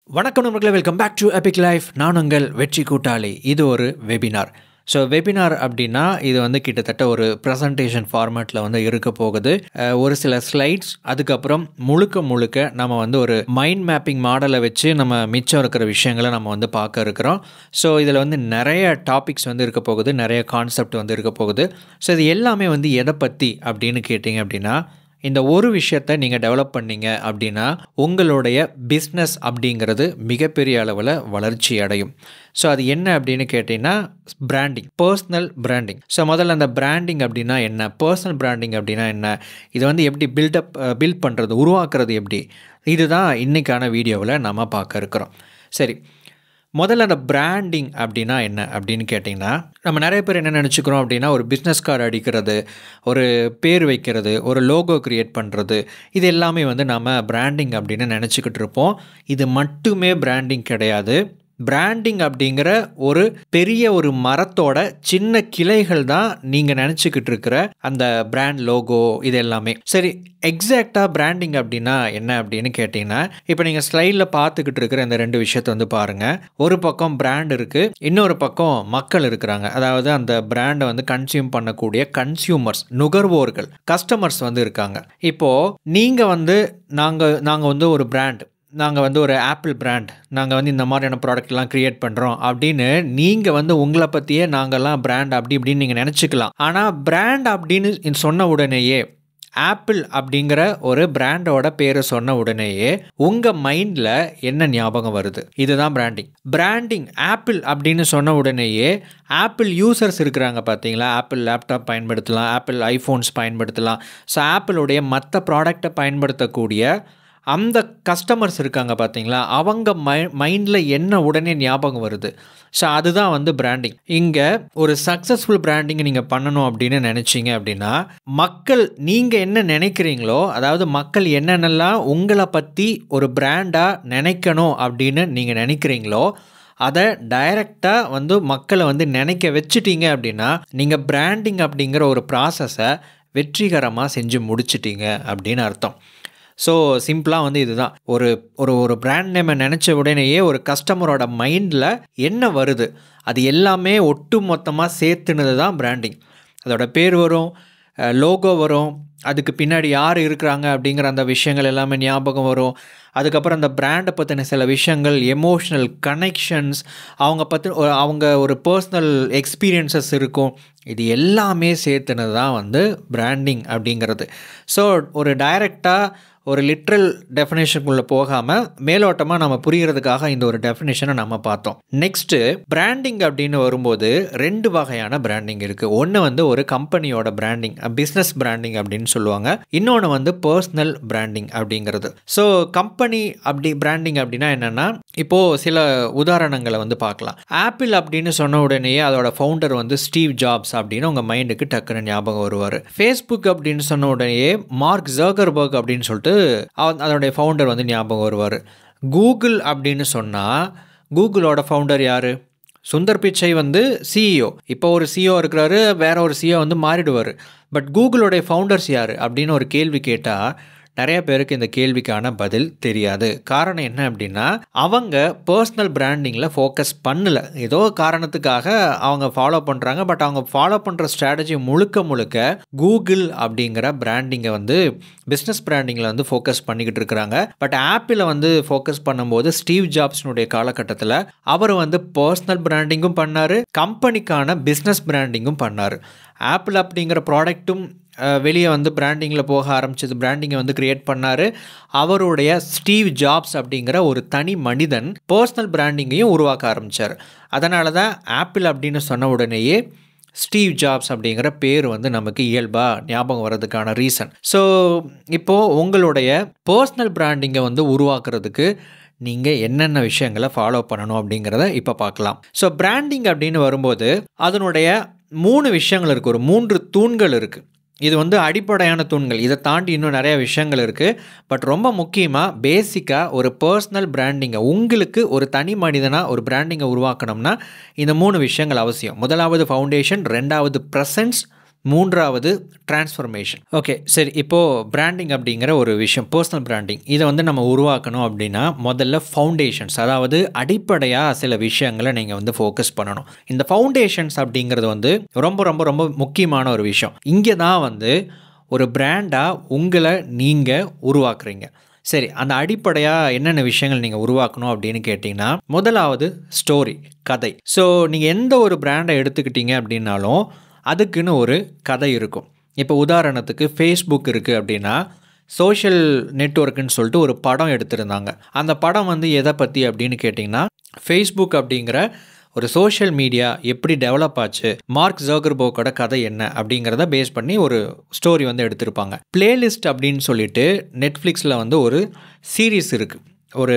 வணக்கம் நண்பர்களே welcome back to Epic Life நான் உங்கள் வெற்றி கூட்டாளி இது ஒரு வெபினார் ஸோ வெபினார் அப்படின்னா இது வந்து கிட்டத்தட்ட ஒரு ப்ரெசன்டேஷன் ஃபார்மேட்டில் வந்து இருக்க போகுது அஹ், ஒரு சில ஸ்லைட்ஸ் அதுக்கப்புறம் முழுக்க முழுக்க நம்ம வந்து ஒரு மைண்ட் மேப்பிங் மாடலை வச்சு நம்ம மிச்சம் இருக்கிற விஷயங்களை நம்ம வந்து பார்க்க இருக்கிறோம் ஸோ இதில் வந்து நிறைய டாபிக்ஸ் வந்து இருக்க போகுது நிறைய கான்செப்ட் வந்து இருக்க போகுது ஸோ இது எல்லாமே வந்து எதை பற்றி அப்படின்னு கேட்டிங்க அப்படின்னா இந்த ஒரு விஷயத்தை நீங்கள் டெவலப் பண்ணீங்க அப்படின்னா உங்களுடைய பிஸ்னஸ் அப்படிங்கிறது மிகப்பெரிய அளவில் வளர்ச்சி அடையும் ஸோ அது என்ன அப்படின்னு கேட்டிங்கன்னா பிராண்டிங் பர்சனல் பிராண்டிங் ஸோ முதல்ல அந்த பிராண்டிங் அப்படின்னா என்ன பர்சனல் பிராண்டிங் அப்படின்னா என்ன இதை வந்து எப்படி பில்டப் பில்ட் பண்ணுறது உருவாக்குறது எப்படி இதுதான் இன்றைக்கான வீடியோவில் நம்ம பார்க்க இருக்கிறோம் சரி முதல்ல அந்த பிராண்டிங் அப்படின்னா என்ன அப்படின்னு கேட்டிங்கன்னா நம்ம நிறைய பேர் என்ன நினச்சிக்கிறோம் அப்படின்னா ஒரு பிஸ்னஸ் கார்டு அடிக்கிறது ஒரு பேர் வைக்கிறது ஒரு லோகோ க்ரியேட் பண்ணுறது இது எல்லாமே வந்து நம்ம பிராண்டிங் அப்படின்னு நினச்சிக்கிட்டு இருப்போம் இது மட்டுமே பிராண்டிங் கிடையாது பிராண்டிங் அப்படிங்கிற ஒரு பெரிய ஒரு மரத்தோட சின்ன கிளைகள் தான் நீங்கள் நினச்சிக்கிட்டு இருக்கிற அந்த பிராண்ட் லோகோ இது எல்லாமே சரி எக்ஸாக்டாக பிராண்டிங் அப்படின்னா என்ன அப்படின்னு கேட்டிங்கன்னா இப்போ நீங்கள் ஸ்லைடில் பார்த்துக்கிட்டு இருக்கிற இந்த ரெண்டு விஷயத்தை வந்து பாருங்கள் ஒரு பக்கம் பிராண்ட் இருக்குது இன்னொரு பக்கம் மக்கள் இருக்கிறாங்க அதாவது அந்த பிராண்டை வந்து கன்சியூம் பண்ணக்கூடிய கன்சியூமர்ஸ் நுகர்வோர்கள் கஸ்டமர்ஸ் வந்து இருக்காங்க இப்போது நீங்கள் வந்து நாங்கள் நாங்கள் வந்து ஒரு பிராண்ட் நாங்கள் வந்து ஒரு ஆப்பிள் பிராண்ட் நாங்கள் வந்து இந்த மாதிரியான ப்ராடக்ட்லாம் க்ரியேட் பண்ணுறோம் அப்படின்னு நீங்கள் வந்து உங்களை பற்றியே நாங்கள்லாம் பிராண்ட் அப்படி இப்படின்னு நீங்கள் நினச்சிக்கலாம் ஆனால் பிராண்ட் அப்படின்னு சொன்ன உடனேயே ஆப்பிள் அப்படிங்கிற ஒரு பிராண்டோட பேரை சொன்ன உடனேயே உங்கள் மைண்டில் என்ன ஞாபகம் வருது இதுதான் பிராண்டிங் பிராண்டிங் ஆப்பிள் அப்படின்னு சொன்ன உடனேயே ஆப்பிள் யூசர்ஸ் இருக்கிறாங்க பார்த்தீங்களா ஆப்பிள் லேப்டாப் பயன்படுத்தலாம் ஆப்பிள் ஐஃபோன்ஸ் பயன்படுத்தலாம் ஸோ ஆப்பிளுடைய மற்ற ப்ராடக்டை பயன்படுத்தக்கூடிய அந்த கஸ்டமர்ஸ் இருக்காங்க பார்த்தீங்களா அவங்க மை மைண்டில் என்ன உடனே ஞாபகம் வருது ஸோ அதுதான் வந்து பிராண்டிங் இங்கே ஒரு சக்ஸஸ்ஃபுல் பிராண்டிங் நீங்கள் பண்ணணும் அப்படின்னு நினச்சிங்க அப்படின்னா மக்கள் நீங்கள் என்ன நினைக்கிறீங்களோ அதாவது மக்கள் என்னென்னலாம் உங்களை பற்றி ஒரு பிராண்டாக நினைக்கணும் அப்படின்னு நீங்கள் நினைக்கிறீங்களோ அதை டைரெக்டாக வந்து மக்களை வந்து நினைக்க வச்சுட்டீங்க அப்படின்னா நீங்கள் பிராண்டிங் அப்படிங்கிற ஒரு ப்ராசஸை வெற்றிகரமாக செஞ்சு முடிச்சிட்டீங்க அப்படின்னு அர்த்தம் ஸோ சிம்பிளாக வந்து இதுதான் ஒரு ஒரு ஒரு பிராண்ட் நேமை நினச்ச உடனேயே ஒரு கஸ்டமரோட மைண்டில் என்ன வருது அது எல்லாமே ஒட்டு மொத்தமாக சேர்த்துனது தான் பிராண்டிங் அதோட பேர் வரும் லோகோ வரும் அதுக்கு பின்னாடி யார் இருக்கிறாங்க அப்படிங்கிற அந்த விஷயங்கள் எல்லாமே ஞாபகம் வரும் அதுக்கப்புறம் அந்த பிராண்டை பற்றின சில விஷயங்கள் எமோஷ்னல் கனெக்ஷன்ஸ் அவங்க பற்றி அவங்க ஒரு பர்சனல் எக்ஸ்பீரியன்சஸ் இருக்கும் இது எல்லாமே சேர்த்துனது தான் வந்து பிராண்டிங் அப்படிங்கிறது ஸோ ஒரு டைரெக்டாக ஒரு லிட்ரல் டெஃபினேஷனுக்குள்ளே போகாமல் மேலோட்டமாக நம்ம புரிகிறதுக்காக இந்த ஒரு டெஃபினேஷனை நம்ம பார்த்தோம் நெக்ஸ்ட்டு பிராண்டிங் அப்படின்னு வரும்போது ரெண்டு வகையான பிராண்டிங் இருக்குது ஒன்று வந்து ஒரு கம்பெனியோட பிராண்டிங் பிஸ்னஸ் பிராண்டிங் அப்படின்னு சொல்லுவாங்க இன்னொன்று வந்து பர்சனல் பிராண்டிங் அப்படிங்கிறது ஸோ கம்பெனி அப்படி பிராண்டிங் அப்படின்னா என்னென்னா இப்போது சில உதாரணங்களை வந்து பார்க்கலாம் ஆப்பிள் அப்படின்னு சொன்ன உடனேயே அதோட ஃபவுண்டர் வந்து ஸ்டீவ் ஜாப்ஸ் அப்படின்னு உங்கள் மைண்டுக்கு டக்குன்னு ஞாபகம் வருவார் ஃபேஸ்புக் அப்படின்னு சொன்ன உடனேயே மார்க் ஜர்கர்பர்க் அப்படின்னு சொல்லிட்டு அவ- அதோடைய ஃபவுண்டர் வந்து ஞாபகம் வருவார் கூகுள் அப்படின்னு சொன்னால் கூகுளோட ஃபவுண்டர் யார் சுந்தர் பிச்சை வந்து சிஇஓ இப்போ ஒரு சிஇஓ இருக்கிறாரு வேற ஒரு சிஇஓ வந்து மாறிடுவார் பட் கூகுளோடைய ஃபவுண்டர்ஸ் யார் அப்படின்னு ஒரு கேள்வி கேட்டால் நிறைய பேருக்கு இந்த கேள்விக்கான பதில் தெரியாது காரணம் என்ன அப்படின்னா அவங்க பர்சனல் பிராண்டிங்கில் ஃபோக்கஸ் பண்ணல ஏதோ காரணத்துக்காக அவங்க ஃபாலோ பண்ணுறாங்க பட் அவங்க ஃபாலோ பண்ணுற ஸ்ட்ராட்டஜி முழுக்க முழுக்க கூகுள் அப்படிங்கிற பிராண்டிங்கை வந்து பிஸ்னஸ் பிராண்டிங்கில் வந்து ஃபோக்கஸ் பண்ணிக்கிட்டு இருக்கிறாங்க பட் ஆப்பிளை வந்து ஃபோக்கஸ் பண்ணும்போது ஸ்டீவ் ஜாப்ஸ்னுடைய காலகட்டத்தில் அவர் வந்து பர்சனல் பிராண்டிங்கும் பண்ணார் கம்பெனிக்கான பிஸ்னஸ் பிராண்டிங்கும் பண்ணார் ஆப்பிள் அப்படிங்கிற ப்ராடக்ட்டும் வெளியே வந்து பிராண்டிங்கில் போக ஆரம்பிச்சது பிராண்டிங்கை வந்து கிரியேட் பண்ணார் அவருடைய ஸ்டீவ் ஜாப்ஸ் அப்படிங்கிற ஒரு தனி மனிதன் பர்சனல் பிராண்டிங்கையும் உருவாக்க ஆரம்பித்தார் அதனால தான் ஆப்பிள் அப்படின்னு சொன்ன உடனேயே ஸ்டீவ் ஜாப்ஸ் அப்படிங்கிற பேர் வந்து நமக்கு இயல்பாக ஞாபகம் வர்றதுக்கான ரீசன் ஸோ இப்போது உங்களுடைய பர்சனல் பிராண்டிங்கை வந்து உருவாக்குறதுக்கு நீங்கள் என்னென்ன விஷயங்களை ஃபாலோ பண்ணணும் அப்படிங்கிறத இப்போ பார்க்கலாம் ஸோ பிராண்டிங் அப்படின்னு வரும்போது அதனுடைய மூணு விஷயங்கள் இருக்குது ஒரு மூன்று தூண்கள் இருக்குது இது வந்து அடிப்படையான தூண்கள் இதை தாண்டி இன்னும் நிறைய விஷயங்கள் இருக்குது பட் ரொம்ப முக்கியமாக பேசிக்காக ஒரு பர்சனல் பிராண்டிங்கை உங்களுக்கு ஒரு தனி மனிதனாக ஒரு பிராண்டிங்கை உருவாக்கணும்னா இந்த மூணு விஷயங்கள் அவசியம் முதலாவது ஃபவுண்டேஷன் ரெண்டாவது ப்ரெசன்ஸ் மூன்றாவது டிரான்ஸ்ஃபர்மேஷன் ஓகே சரி இப்போது பிராண்டிங் அப்படிங்கிற ஒரு விஷயம் பர்சனல் பிராண்டிங் இதை வந்து நம்ம உருவாக்கணும் அப்படின்னா முதல்ல ஃபவுண்டேஷன்ஸ் அதாவது அடிப்படையாக சில விஷயங்களை நீங்கள் வந்து ஃபோக்கஸ் பண்ணணும் இந்த ஃபவுண்டேஷன்ஸ் அப்படிங்கிறது வந்து ரொம்ப ரொம்ப ரொம்ப முக்கியமான ஒரு விஷயம் இங்கே தான் வந்து ஒரு பிராண்டாக உங்களை நீங்கள் உருவாக்குறீங்க சரி அந்த அடிப்படையாக என்னென்ன விஷயங்கள் நீங்கள் உருவாக்கணும் அப்படின்னு கேட்டிங்கன்னா முதலாவது ஸ்டோரி கதை ஸோ நீங்கள் எந்த ஒரு பிராண்டை எடுத்துக்கிட்டீங்க அப்படின்னாலும் அதுக்குன்னு ஒரு கதை இருக்கும் இப்போ உதாரணத்துக்கு ஃபேஸ்புக் இருக்குது அப்படின்னா சோஷியல் நெட்ஒர்க்குன்னு சொல்லிட்டு ஒரு படம் எடுத்திருந்தாங்க அந்த படம் வந்து எதை பற்றி அப்படின்னு கேட்டிங்கன்னா ஃபேஸ்புக் அப்படிங்கிற ஒரு சோஷியல் மீடியா எப்படி டெவலப் ஆச்சு மார்க் ஜோகர்போக்கோட கதை என்ன அப்படிங்கிறத பேஸ் பண்ணி ஒரு ஸ்டோரி வந்து எடுத்திருப்பாங்க பிளேலிஸ்ட் அப்படின்னு சொல்லிட்டு நெட்ஃப்ளிக்ஸில் வந்து ஒரு சீரீஸ் இருக்குது ஒரு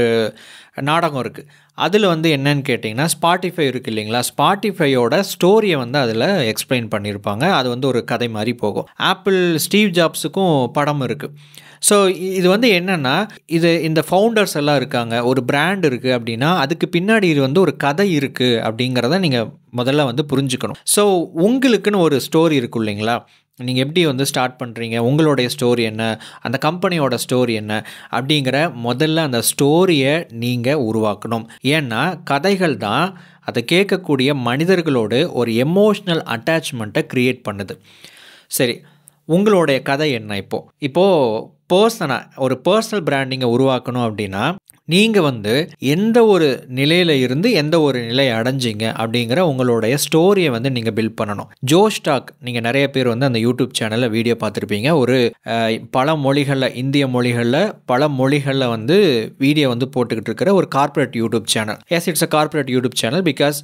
நாடகம் இருக்குது அதில் வந்து என்னன்னு கேட்டிங்கன்னா ஸ்பாட்டிஃபை இருக்குது இல்லைங்களா ஸ்பாட்டிஃபையோட ஸ்டோரியை வந்து அதில் எக்ஸ்பிளைன் பண்ணியிருப்பாங்க அது வந்து ஒரு கதை மாதிரி போகும் ஆப்பிள் ஸ்டீவ் ஜாப்ஸுக்கும் படம் இருக்குது ஸோ இது வந்து என்னென்னா இது இந்த ஃபவுண்டர்ஸ் எல்லாம் இருக்காங்க ஒரு பிராண்ட் இருக்குது அப்படின்னா அதுக்கு பின்னாடி இது வந்து ஒரு கதை இருக்குது அப்படிங்கிறத நீங்கள் முதல்ல வந்து புரிஞ்சுக்கணும் ஸோ உங்களுக்குன்னு ஒரு ஸ்டோரி இருக்கும் இல்லைங்களா நீங்கள் எப்படி வந்து ஸ்டார்ட் பண்ணுறீங்க உங்களுடைய ஸ்டோரி என்ன அந்த கம்பெனியோட ஸ்டோரி என்ன அப்படிங்கிற முதல்ல அந்த ஸ்டோரியை நீங்கள் உருவாக்கணும் ஏன்னா கதைகள் தான் அதை கேட்கக்கூடிய மனிதர்களோடு ஒரு எமோஷ்னல் அட்டாச்மெண்ட்டை க்ரியேட் பண்ணுது சரி உங்களுடைய கதை என்ன இப்போது இப்போது பர்சனாக ஒரு பர்சனல் பிராண்டிங்கை உருவாக்கணும் அப்படின்னா நீங்கள் வந்து எந்த ஒரு நிலையில் இருந்து எந்த ஒரு நிலை அடைஞ்சிங்க அப்படிங்கிற உங்களுடைய ஸ்டோரியை வந்து நீங்கள் பில்ட் பண்ணணும் ஜோ ஸ்டாக் நீங்கள் நிறைய பேர் வந்து அந்த யூடியூப் சேனலில் வீடியோ பார்த்துருப்பீங்க ஒரு அஹ், பல மொழிகளில் இந்திய மொழிகளில் பல மொழிகளில் வந்து வீடியோ வந்து போட்டுக்கிட்டு இருக்கிற ஒரு corporate YouTube channel yes it's a corporate YouTube channel because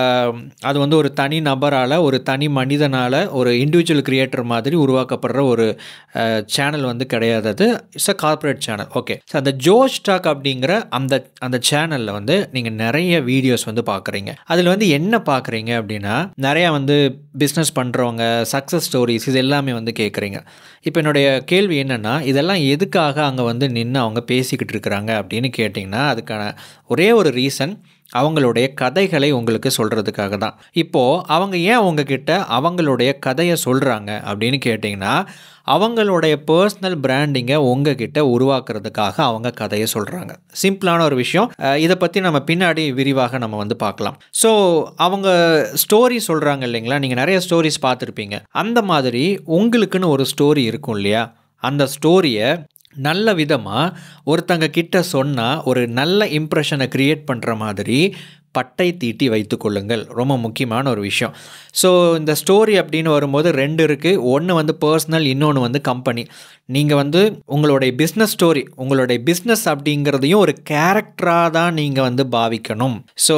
அது வந்து ஒரு தனி நபரால் ஒரு தனி மனிதனால் ஒரு இண்டிவிஜுவல் கிரியேட்டர் மாதிரி உருவாக்கப்படுற ஒரு சேனல் வந்து கிடையாது அது it's a corporate channel okay so அந்த ஜோ ஸ்டாக் அப்படிங்கிற அந்த அந்த சேனலில் வந்து நீங்கள் நிறைய வீடியோஸ் வந்து பார்க்குறீங்க அதில் வந்து என்ன பார்க்குறீங்க அப்படின்னா நிறையா வந்து பிஸ்னஸ் பண்ணுறவங்க சக்ஸஸ் ஸ்டோரிஸ் இது எல்லாமே வந்து கேட்குறீங்க இப்போ என்னுடைய கேள்வி என்னென்னா இதெல்லாம் எதுக்காக அங்கே வந்து நின்று அவங்க பேசிக்கிட்டு இருக்கிறாங்க அப்படின்னு கேட்டிங்கன்னா அதுக்கான ஒரே ஒரு ரீசன் அவங்களுடைய கதைகளை உங்களுக்கு சொல்கிறதுக்காக தான் இப்போது அவங்க ஏன் உங்ககிட்ட அவங்களுடைய கதையை சொல்கிறாங்க அப்படின்னு கேட்டிங்கன்னா அவங்களுடைய பர்சனல் பிராண்டிங்கை உங்ககிட்ட உருவாக்குறதுக்காக அவங்க கதையை சொல்கிறாங்க சிம்பிளான ஒரு விஷயம் அஹ் இதை பற்றி நம்ம பின்னாடி விரிவாக நம்ம வந்து பார்க்கலாம் ஸோ அவங்க ஸ்டோரி சொல்கிறாங்க இல்லைங்களா நீங்கள் நிறைய ஸ்டோரிஸ் பார்த்துருப்பீங்க அந்த மாதிரி உங்களுக்குன்னு ஒரு ஸ்டோரி இருக்கும் இல்லையா அந்த ஸ்டோரியை நல்ல விதமாக ஒருத்தங்க கிட்ட சொன்னால் ஒரு நல்ல இம்ப்ரெஷனை க்ரியேட் பண்ணுற மாதிரி பட்டை தீட்டி வைத்துக்கொள்ளுங்கள் ரொம்ப முக்கியமான ஒரு விஷயம் ஸோ இந்த ஸ்டோரி அப்படின்னு வரும்போது ரெண்டு இருக்குது ஒன்று வந்து பர்சனல் இன்னொன்று வந்து கம்பெனி நீங்கள் வந்து உங்களுடைய பிஸ்னஸ் ஸ்டோரி உங்களுடைய பிஸ்னஸ் அப்படிங்கிறதையும் ஒரு கேரக்டராக தான் நீங்கள் வந்து பாவிக்கணும் ஸோ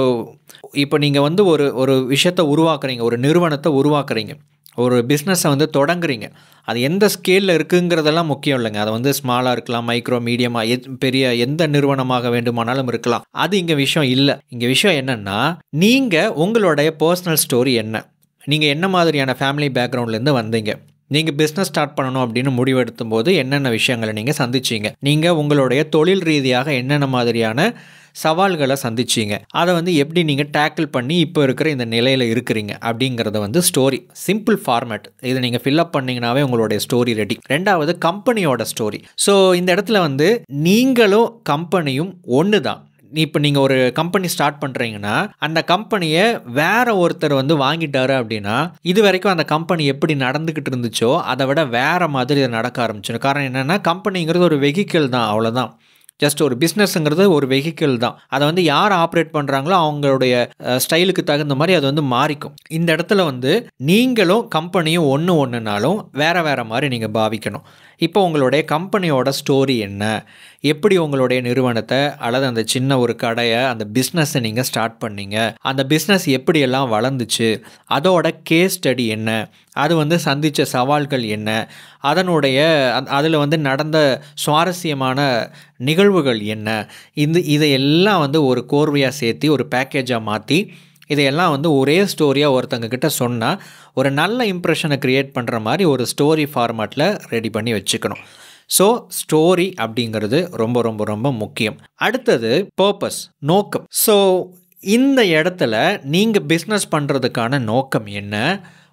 இப்போ நீங்கள் வந்து ஒரு ஒரு விஷயத்தை உருவாக்குறீங்க ஒரு நிறுவனத்தை உருவாக்குறீங்க ஒரு பிஸ்னஸை வந்து தொடங்குறீங்க அது எந்த ஸ்கேலில் இருக்குங்கிறதெல்லாம் முக்கியம் இல்லைங்க அது வந்து ஸ்மாலாக இருக்கலாம் மைக்ரோ மீடியமாக எத் பெரிய எந்த நிறுவனமாக வேண்டுமானாலும் இருக்கலாம் அது இங்கே விஷயம் இல்லை இங்கே விஷயம் என்னென்னா நீங்கள் உங்களுடைய பர்சனல் ஸ்டோரி என்ன நீங்கள் என்ன மாதிரியான ஃபேமிலி பேக்ரவுண்ட்லேருந்து வந்தீங்க நீங்கள் பிஸ்னஸ் ஸ்டார்ட் பண்ணணும் அப்படின்னு முடிவெடுத்தும் போது என்னென்ன விஷயங்களை நீங்கள் சந்திச்சீங்க நீங்கள் உங்களுடைய தொழில் ரீதியாக என்னென்ன மாதிரியான சவால்களை சந்திச்சீங்க அதை வந்து எப்படி நீங்கள் டேக்கிள் பண்ணி இப்போ இருக்கிற இந்த நிலையில் இருக்கிறீங்க அப்படிங்கிறத வந்து ஸ்டோரி சிம்பிள் ஃபார்மேட் இதை நீங்கள் ஃபில்அப் பண்ணிங்கனாவே உங்களுடைய ஸ்டோரி ரெடி ரெண்டாவது கம்பெனியோட ஸ்டோரி ஸோ இந்த இடத்துல வந்து நீங்களும் கம்பெனியும் ஒன்று தான் இப்போ நீங்கள் ஒரு கம்பெனி ஸ்டார்ட் பண்ணுறீங்கன்னா அந்த கம்பெனியை வேற ஒருத்தர் வந்து வாங்கிட்டாரு அப்படின்னா இது வரைக்கும் அந்த கம்பெனி எப்படி நடந்துக்கிட்டு இருந்துச்சோ அதை விட வேற மாதிரி இது நடக்க ஆரம்பிச்சிடும் காரணம் என்னென்னா கம்பெனிங்கிறது ஒரு வெஹிக்கிள் தான் அவ்வளோதான் ஜஸ்ட் ஒரு பிஸ்னஸ்ங்கிறது ஒரு வெஹிக்கிள் தான் அதை வந்து யார் ஆப்ரேட் பண்ணுறாங்களோ அவங்களுடைய ஸ்டைலுக்கு தகுந்த மாதிரி அது வந்து மாறிக்கும் இந்த இடத்துல வந்து நீங்களும் கம்பெனியும் ஒன்று ஒன்றுனாலும் வேற வேற மாதிரி நீங்கள் பாவிக்கணும் இப்போ உங்களுடைய கம்பெனியோட ஸ்டோரி என்ன எப்படி உங்களுடைய நிறுவனத்தை அல்லது அந்த சின்ன ஒரு கடையை அந்த பிஸ்னஸை நீங்கள் ஸ்டார்ட் பண்ணீங்க அந்த பிஸ்னஸ் எப்படியெல்லாம் வளர்ந்துச்சு அதோட கேஸ் ஸ்டடி என்ன அது வந்து சந்தித்த சவால்கள் என்ன அதனுடைய அதில் வந்து நடந்த சுவாரஸ்யமான நிகழ்வுகள் என்ன இந்த இதையெல்லாம் வந்து ஒரு கோர்வையாக சேர்த்து ஒரு பேக்கேஜாக மாற்றி இதையெல்லாம் வந்து ஒரே ஸ்டோரியாக ஒருத்தங்க கிட்ட சொன்னால் ஒரு நல்ல இம்ப்ரெஷனை க்ரியேட் பண்ணுற மாதிரி ஒரு ஸ்டோரி ஃபார்மேட்டில் ரெடி பண்ணி வச்சுக்கணும் ஸோ ஸ்டோரி அப்படிங்கிறது ரொம்ப ரொம்ப ரொம்ப முக்கியம் அடுத்தது பர்பஸ் நோக்கம் ஸோ இந்த இடத்துல நீங்கள் பிஸ்னஸ் பண்ணுறதுக்கான நோக்கம் என்ன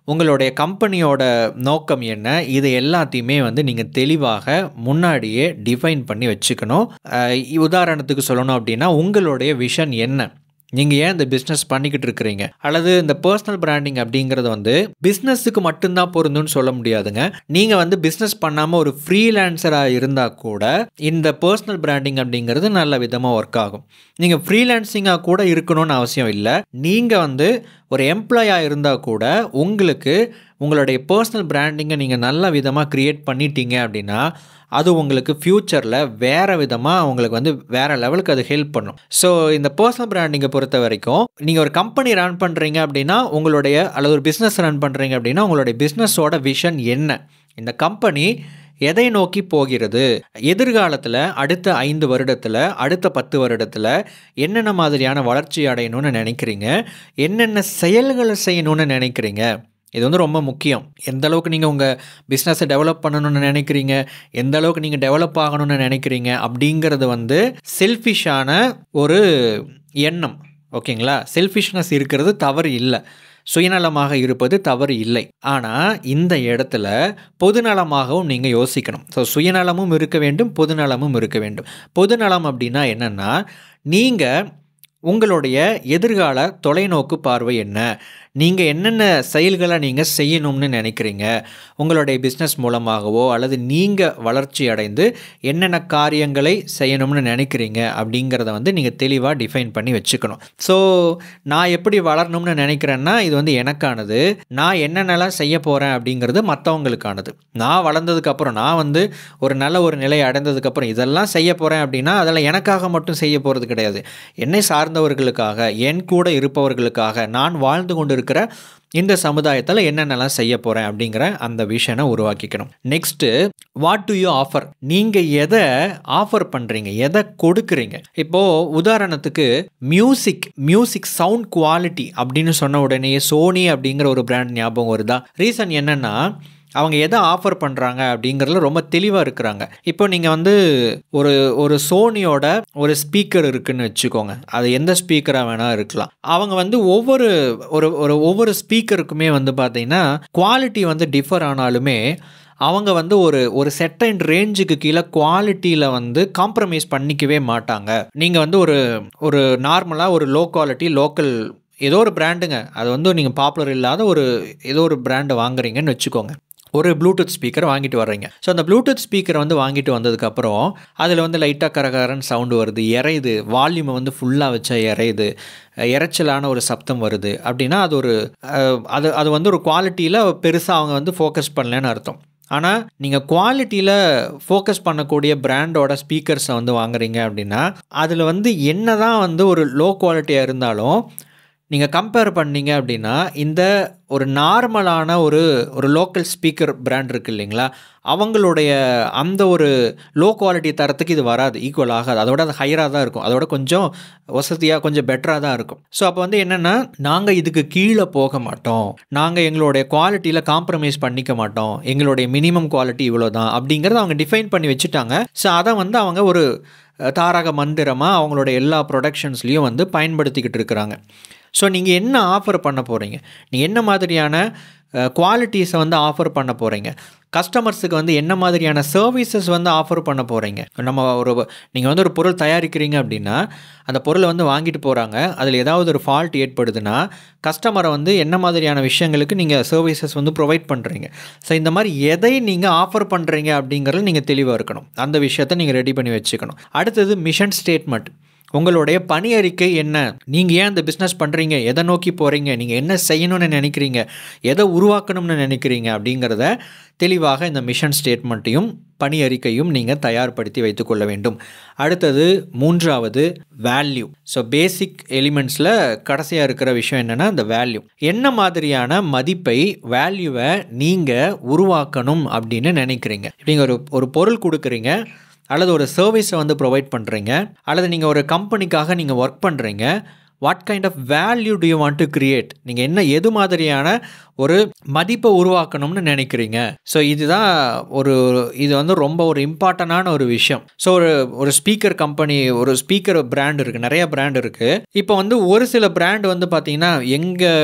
உங்களுடைய கம்பெனியோட நோக்கம் என்ன இது எல்லாத்தையுமே வந்து நீங்கள் தெளிவாக முன்னாடியே டிஃபைன் பண்ணி வச்சுக்கணும் அஹ் உதாரணத்துக்கு சொல்லணும் அப்படின்னா உங்களுடைய விஷன் என்ன நீங்கள் ஏன் இந்த பிஸ்னஸ் பண்ணிக்கிட்டு இருக்கிறீங்க அல்லது இந்த பர்சனல் பிராண்டிங் அப்படிங்கிறது வந்து பிஸ்னஸுக்கு மட்டும்தான் பொருந்தும்னு சொல்ல முடியாதுங்க நீங்கள் வந்து பிஸ்னஸ் பண்ணாமல் ஒரு ஃப்ரீலான்சராக இருந்தால் கூட இந்த பர்சனல் பிராண்டிங் அப்படிங்கிறது நல்ல விதமாக ஒர்க் ஆகும் நீங்கள் ஃப்ரீலான்சிங்காக கூட இருக்கணும்னு அவசியம் இல்லை நீங்கள் வந்து ஒரு எம்ப்ளாயாக இருந்தால் கூட உங்களுக்கு உங்களுடைய பர்சனல் பிராண்டிங்கை நீங்கள் நல்ல விதமாக க்ரியேட் பண்ணிட்டீங்க அப்படின்னா அது உங்களுக்கு ஃப்யூச்சரில் வேறு விதமாக உங்களுக்கு வந்து வேறு லெவலுக்கு அது ஹெல்ப் பண்ணும் ஸோ இந்த பர்சனல் பிராண்டிங்கை பொறுத்த வரைக்கும் நீங்கள் ஒரு கம்பெனி ரன் பண்ணுறீங்க அப்படின்னா உங்களுடைய அல்லது ஒரு பிஸ்னஸ் ரன் பண்ணுறீங்க அப்படின்னா உங்களுடைய பிஸ்னஸோட விஷன் என்ன இந்த கம்பெனி எதை நோக்கி போகிறது எதிர்காலத்தில் அடுத்த ஐந்து வருடத்தில் அடுத்த பத்து வருடத்தில் என்னென்ன மாதிரியான வளர்ச்சி அடையணும்னு நினைக்கிறீங்க என்னென்ன செயல்களை செய்யணும்னு நினைக்கிறீங்க இது வந்து ரொம்ப முக்கியம் எந்த அளவுக்கு நீங்கள் உங்கள் பிஸ்னஸை டெவலப் பண்ணணும்னு நினைக்கிறீங்க எந்த அளவுக்கு நீங்கள் டெவலப் ஆகணும்னு நினைக்கிறீங்க அப்படிங்கிறது வந்து செல்ஃபிஷான ஒரு எண்ணம் ஓகேங்களா செல்ஃபிஷ்னஸ் இருக்கிறது தவறு இல்லை சுயநலமாக இருப்பது தவறு இல்லை ஆனால் இந்த இடத்துல பொதுநலமாகவும் நீங்கள் யோசிக்கணும் ஸோ சுயநலமும் இருக்க வேண்டும் பொதுநலமும் இருக்க வேண்டும் பொதுநலம் அப்படின்னா என்னென்னா நீங்கள் உங்களுடைய எதிர்கால தொலைநோக்கு பார்வை என்ன நீங்கள் என்னென்ன செயல்களை நீங்கள் செய்யணும்னு நினைக்கிறீங்க உங்களுடைய பிஸ்னஸ் மூலமாகவோ அல்லது நீங்கள் வளர்ச்சி அடைந்து என்னென்ன காரியங்களை செய்யணும்னு நினைக்கிறீங்க அப்படிங்கிறத வந்து நீங்கள் தெளிவாக டிஃபைன் பண்ணி வச்சுக்கணும் ஸோ நான் எப்படி வளரணும்னு நினைக்கிறேன்னா இது வந்து எனக்கானது நான் என்னென்னலாம் செய்ய போகிறேன் அப்படிங்கிறது மற்றவங்களுக்கானது நான் வளர்ந்ததுக்கப்புறம் நான் வந்து ஒரு நல்ல ஒரு நிலை அடைந்ததுக்கப்புறம் இதெல்லாம் செய்ய போகிறேன் அப்படின்னா அதெல்லாம் எனக்காக மட்டும் செய்ய போகிறது கிடையாது என்னை சார்ந்தவர்களுக்காக என் கூட இருப்பவர்களுக்காக நான் வாழ்ந்து கொண்டு இருக்கிற இந்த சமுதாயத்தில் என்னென்னலாம் செய்ய போகிறேன் அப்படிங்கிற அந்த விஷனை உருவாக்கிக்கணும் next what do you offer நீங்கள் எதை ஆஃபர் பண்ணுறீங்க எதை கொடுக்குறீங்க இப்போது உதாரணத்துக்கு மியூசிக் மியூசிக் சவுண்ட் குவாலிட்டி அப்படின்னு சொன்ன உடனே சோனி அப்படிங்கிற ஒரு பிராண்ட் ஞாபகம் வருதா ரீசன் என்னென்னா அவங்க எதை ஆஃபர் பண்ணுறாங்க அப்படிங்கிறதுல ரொம்ப தெளிவாக இருக்கிறாங்க இப்போ நீங்கள் வந்து ஒரு ஒரு சோனியோட ஒரு ஸ்பீக்கர் இருக்குன்னு வச்சுக்கோங்க அது எந்த ஸ்பீக்கராக வேணால் இருக்கலாம் அவங்க வந்து ஒவ்வொரு ஒரு ஒரு ஒவ்வொரு ஸ்பீக்கருக்குமே வந்து பார்த்தீங்கன்னா குவாலிட்டி வந்து டிஃபர் ஆனாலுமே அவங்க வந்து ஒரு ஒரு செட்டைன் ரேஞ்சுக்கு கீழே குவாலிட்டியில் வந்து காம்ப்ரமைஸ் பண்ணிக்கவே மாட்டாங்க நீங்கள் வந்து ஒரு ஒரு நார்மலாக ஒரு லோ குவாலிட்டி லோக்கல் ஏதோ ஒரு பிராண்டுங்க அது வந்து நீங்கள் பாப்புலர் இல்லாத ஒரு ஏதோ ஒரு பிராண்டை வாங்குறீங்கன்னு வச்சுக்கோங்க ஒரு ப்ளூடூத் ஸ்பீக்கர் வாங்கிட்டு வர்றீங்க ஸோ அந்த ப்ளூடூத் ஸ்பீக்கர் வந்து வாங்கிட்டு வந்ததுக்கப்புறம் அதில் வந்து லைட்டாக கரகரன்னு சவுண்டு வருது இறையுது வால்யூமை வந்து ஃபுல்லாக வச்சா இறையுது இறைச்சலான ஒரு சப்தம் வருது அப்படின்னா அது ஒரு அஹ், அது அது வந்து ஒரு குவாலிட்டியில் பெருசாக அவங்க வந்து ஃபோக்கஸ் பண்ணலன்னு அர்த்தம் ஆனால் நீங்கள் குவாலிட்டியில் ஃபோக்கஸ் பண்ணக்கூடிய பிராண்டோட ஸ்பீக்கர்ஸை வந்து வாங்குறீங்க அப்படின்னா அதில் வந்து என்ன தான் வந்து ஒரு லோ குவாலிட்டியாக இருந்தாலும் நீங்கள் கம்பேர் பண்ணீங்க அப்படின்னா இந்த ஒரு நார்மலான ஒரு ஒரு லோக்கல் ஸ்பீக்கர் பிராண்ட் இருக்கு இல்லைங்களா அவங்களுடைய அந்த ஒரு லோ குவாலிட்டி தரத்துக்கு இது வராது ஈக்குவல் ஆகாது அதோட அது ஹையராக தான் இருக்கும் அதோட கொஞ்சம் வசதியாக கொஞ்சம் பெட்டராக தான் இருக்கும் ஸோ அப்போ வந்து என்னென்னா நாங்கள் இதுக்கு கீழே போக மாட்டோம் நாங்கள் எங்களுடைய குவாலிட்டியில் காம்ப்ரமைஸ் பண்ணிக்க மாட்டோம் எங்களுடைய மினிமம் குவாலிட்டி இவ்வளோ தான் அப்படிங்கிறத அவங்க டிஃபைன் பண்ணி வச்சுட்டாங்க ஸோ அதை வந்து அவங்க ஒரு அஹ், தாரக மந்திரமாக அவங்களோட எல்லா ப்ரொடக்ஷன்ஸ்லேயும் வந்து பயன்படுத்திக்கிட்டு இருக்கிறாங்க ஸோ நீங்கள் என்ன ஆஃபர் பண்ண போகிறீங்க நீங்கள் என்ன மாதிரியான குவாலிட்டிஸை வந்து ஆஃபர் பண்ண போகிறீங்க கஸ்டமர்ஸுக்கு வந்து என்ன மாதிரியான சர்வீசஸ் வந்து ஆஃபர் பண்ண போகிறீங்க நம்ம ஒரு நீங்கள் வந்து ஒரு பொருள் தயாரிக்கிறீங்க அப்படின்னா அந்த பொருளை வந்து வாங்கிட்டு போகிறாங்க அதில் ஏதாவது ஒரு ஃபால்ட் ஏற்படுதுன்னா கஸ்டமரை வந்து என்ன மாதிரியான விஷயங்களுக்கு நீங்கள் சர்வீசஸ் வந்து ப்ரொவைட் பண்ணுறீங்க ஸோ இந்த மாதிரி எதை நீங்கள் ஆஃபர் பண்ணுறீங்க அப்படிங்கிறதுல நீங்கள் தெளிவாக இருக்கணும் அந்த விஷயத்தை நீங்கள் ரெடி பண்ணி வச்சுக்கணும் அடுத்தது மிஷன் ஸ்டேட்மெண்ட் உங்களுடைய பணி அறிக்கை என்ன நீங்கள் ஏன் இந்த பிஸ்னஸ் பண்ணுறீங்க எதை நோக்கி போகிறீங்க நீங்கள் என்ன செய்யணும்னு நினைக்கிறீங்க எதை உருவாக்கணும்னு நினைக்கிறீங்க அப்படிங்கிறத தெளிவாக இந்த மிஷன் ஸ்டேட்மெண்ட்டையும் பணி அறிக்கையும் நீங்கள் தயார்படுத்தி வைத்துக்கொள்ள வேண்டும் அடுத்தது மூன்றாவது வேல்யூ ஸோ பேசிக் எலிமெண்ட்ஸில் கடைசியாக இருக்கிற விஷயம் என்னென்னா இந்த வேல்யூ என்ன மாதிரியான மதிப்பை வேல்யூவை நீங்கள் உருவாக்கணும் அப்படின்னு நினைக்கிறீங்க நீங்கள் ஒரு ஒரு பொருள் கொடுக்குறீங்க அல்லது ஒரு சர்வீஸை வந்து ப்ரொவைட் பண்ணுறீங்க அல்லது நீங்கள் ஒரு கம்பெனிக்காக நீங்கள் ஒர்க் பண்ணுறீங்க what kind of value do you want to create நீங்கள் என்ன எது மாதிரியான ஒரு மதிப்பை உருவாக்கணும்னு நினைக்கிறீங்க ஸோ இதுதான் ஒரு இது வந்து ரொம்ப ஒரு இம்பார்ட்டண்டான ஒரு விஷயம் ஸோ ஒரு ஒரு ஸ்பீக்கர் கம்பெனி ஒரு ஸ்பீக்கர் பிராண்ட் இருக்குது நிறைய பிராண்ட் இருக்குது இப்போ வந்து ஒரு சில பிராண்ட் வந்து பார்த்திங்கன்னா எங்கள்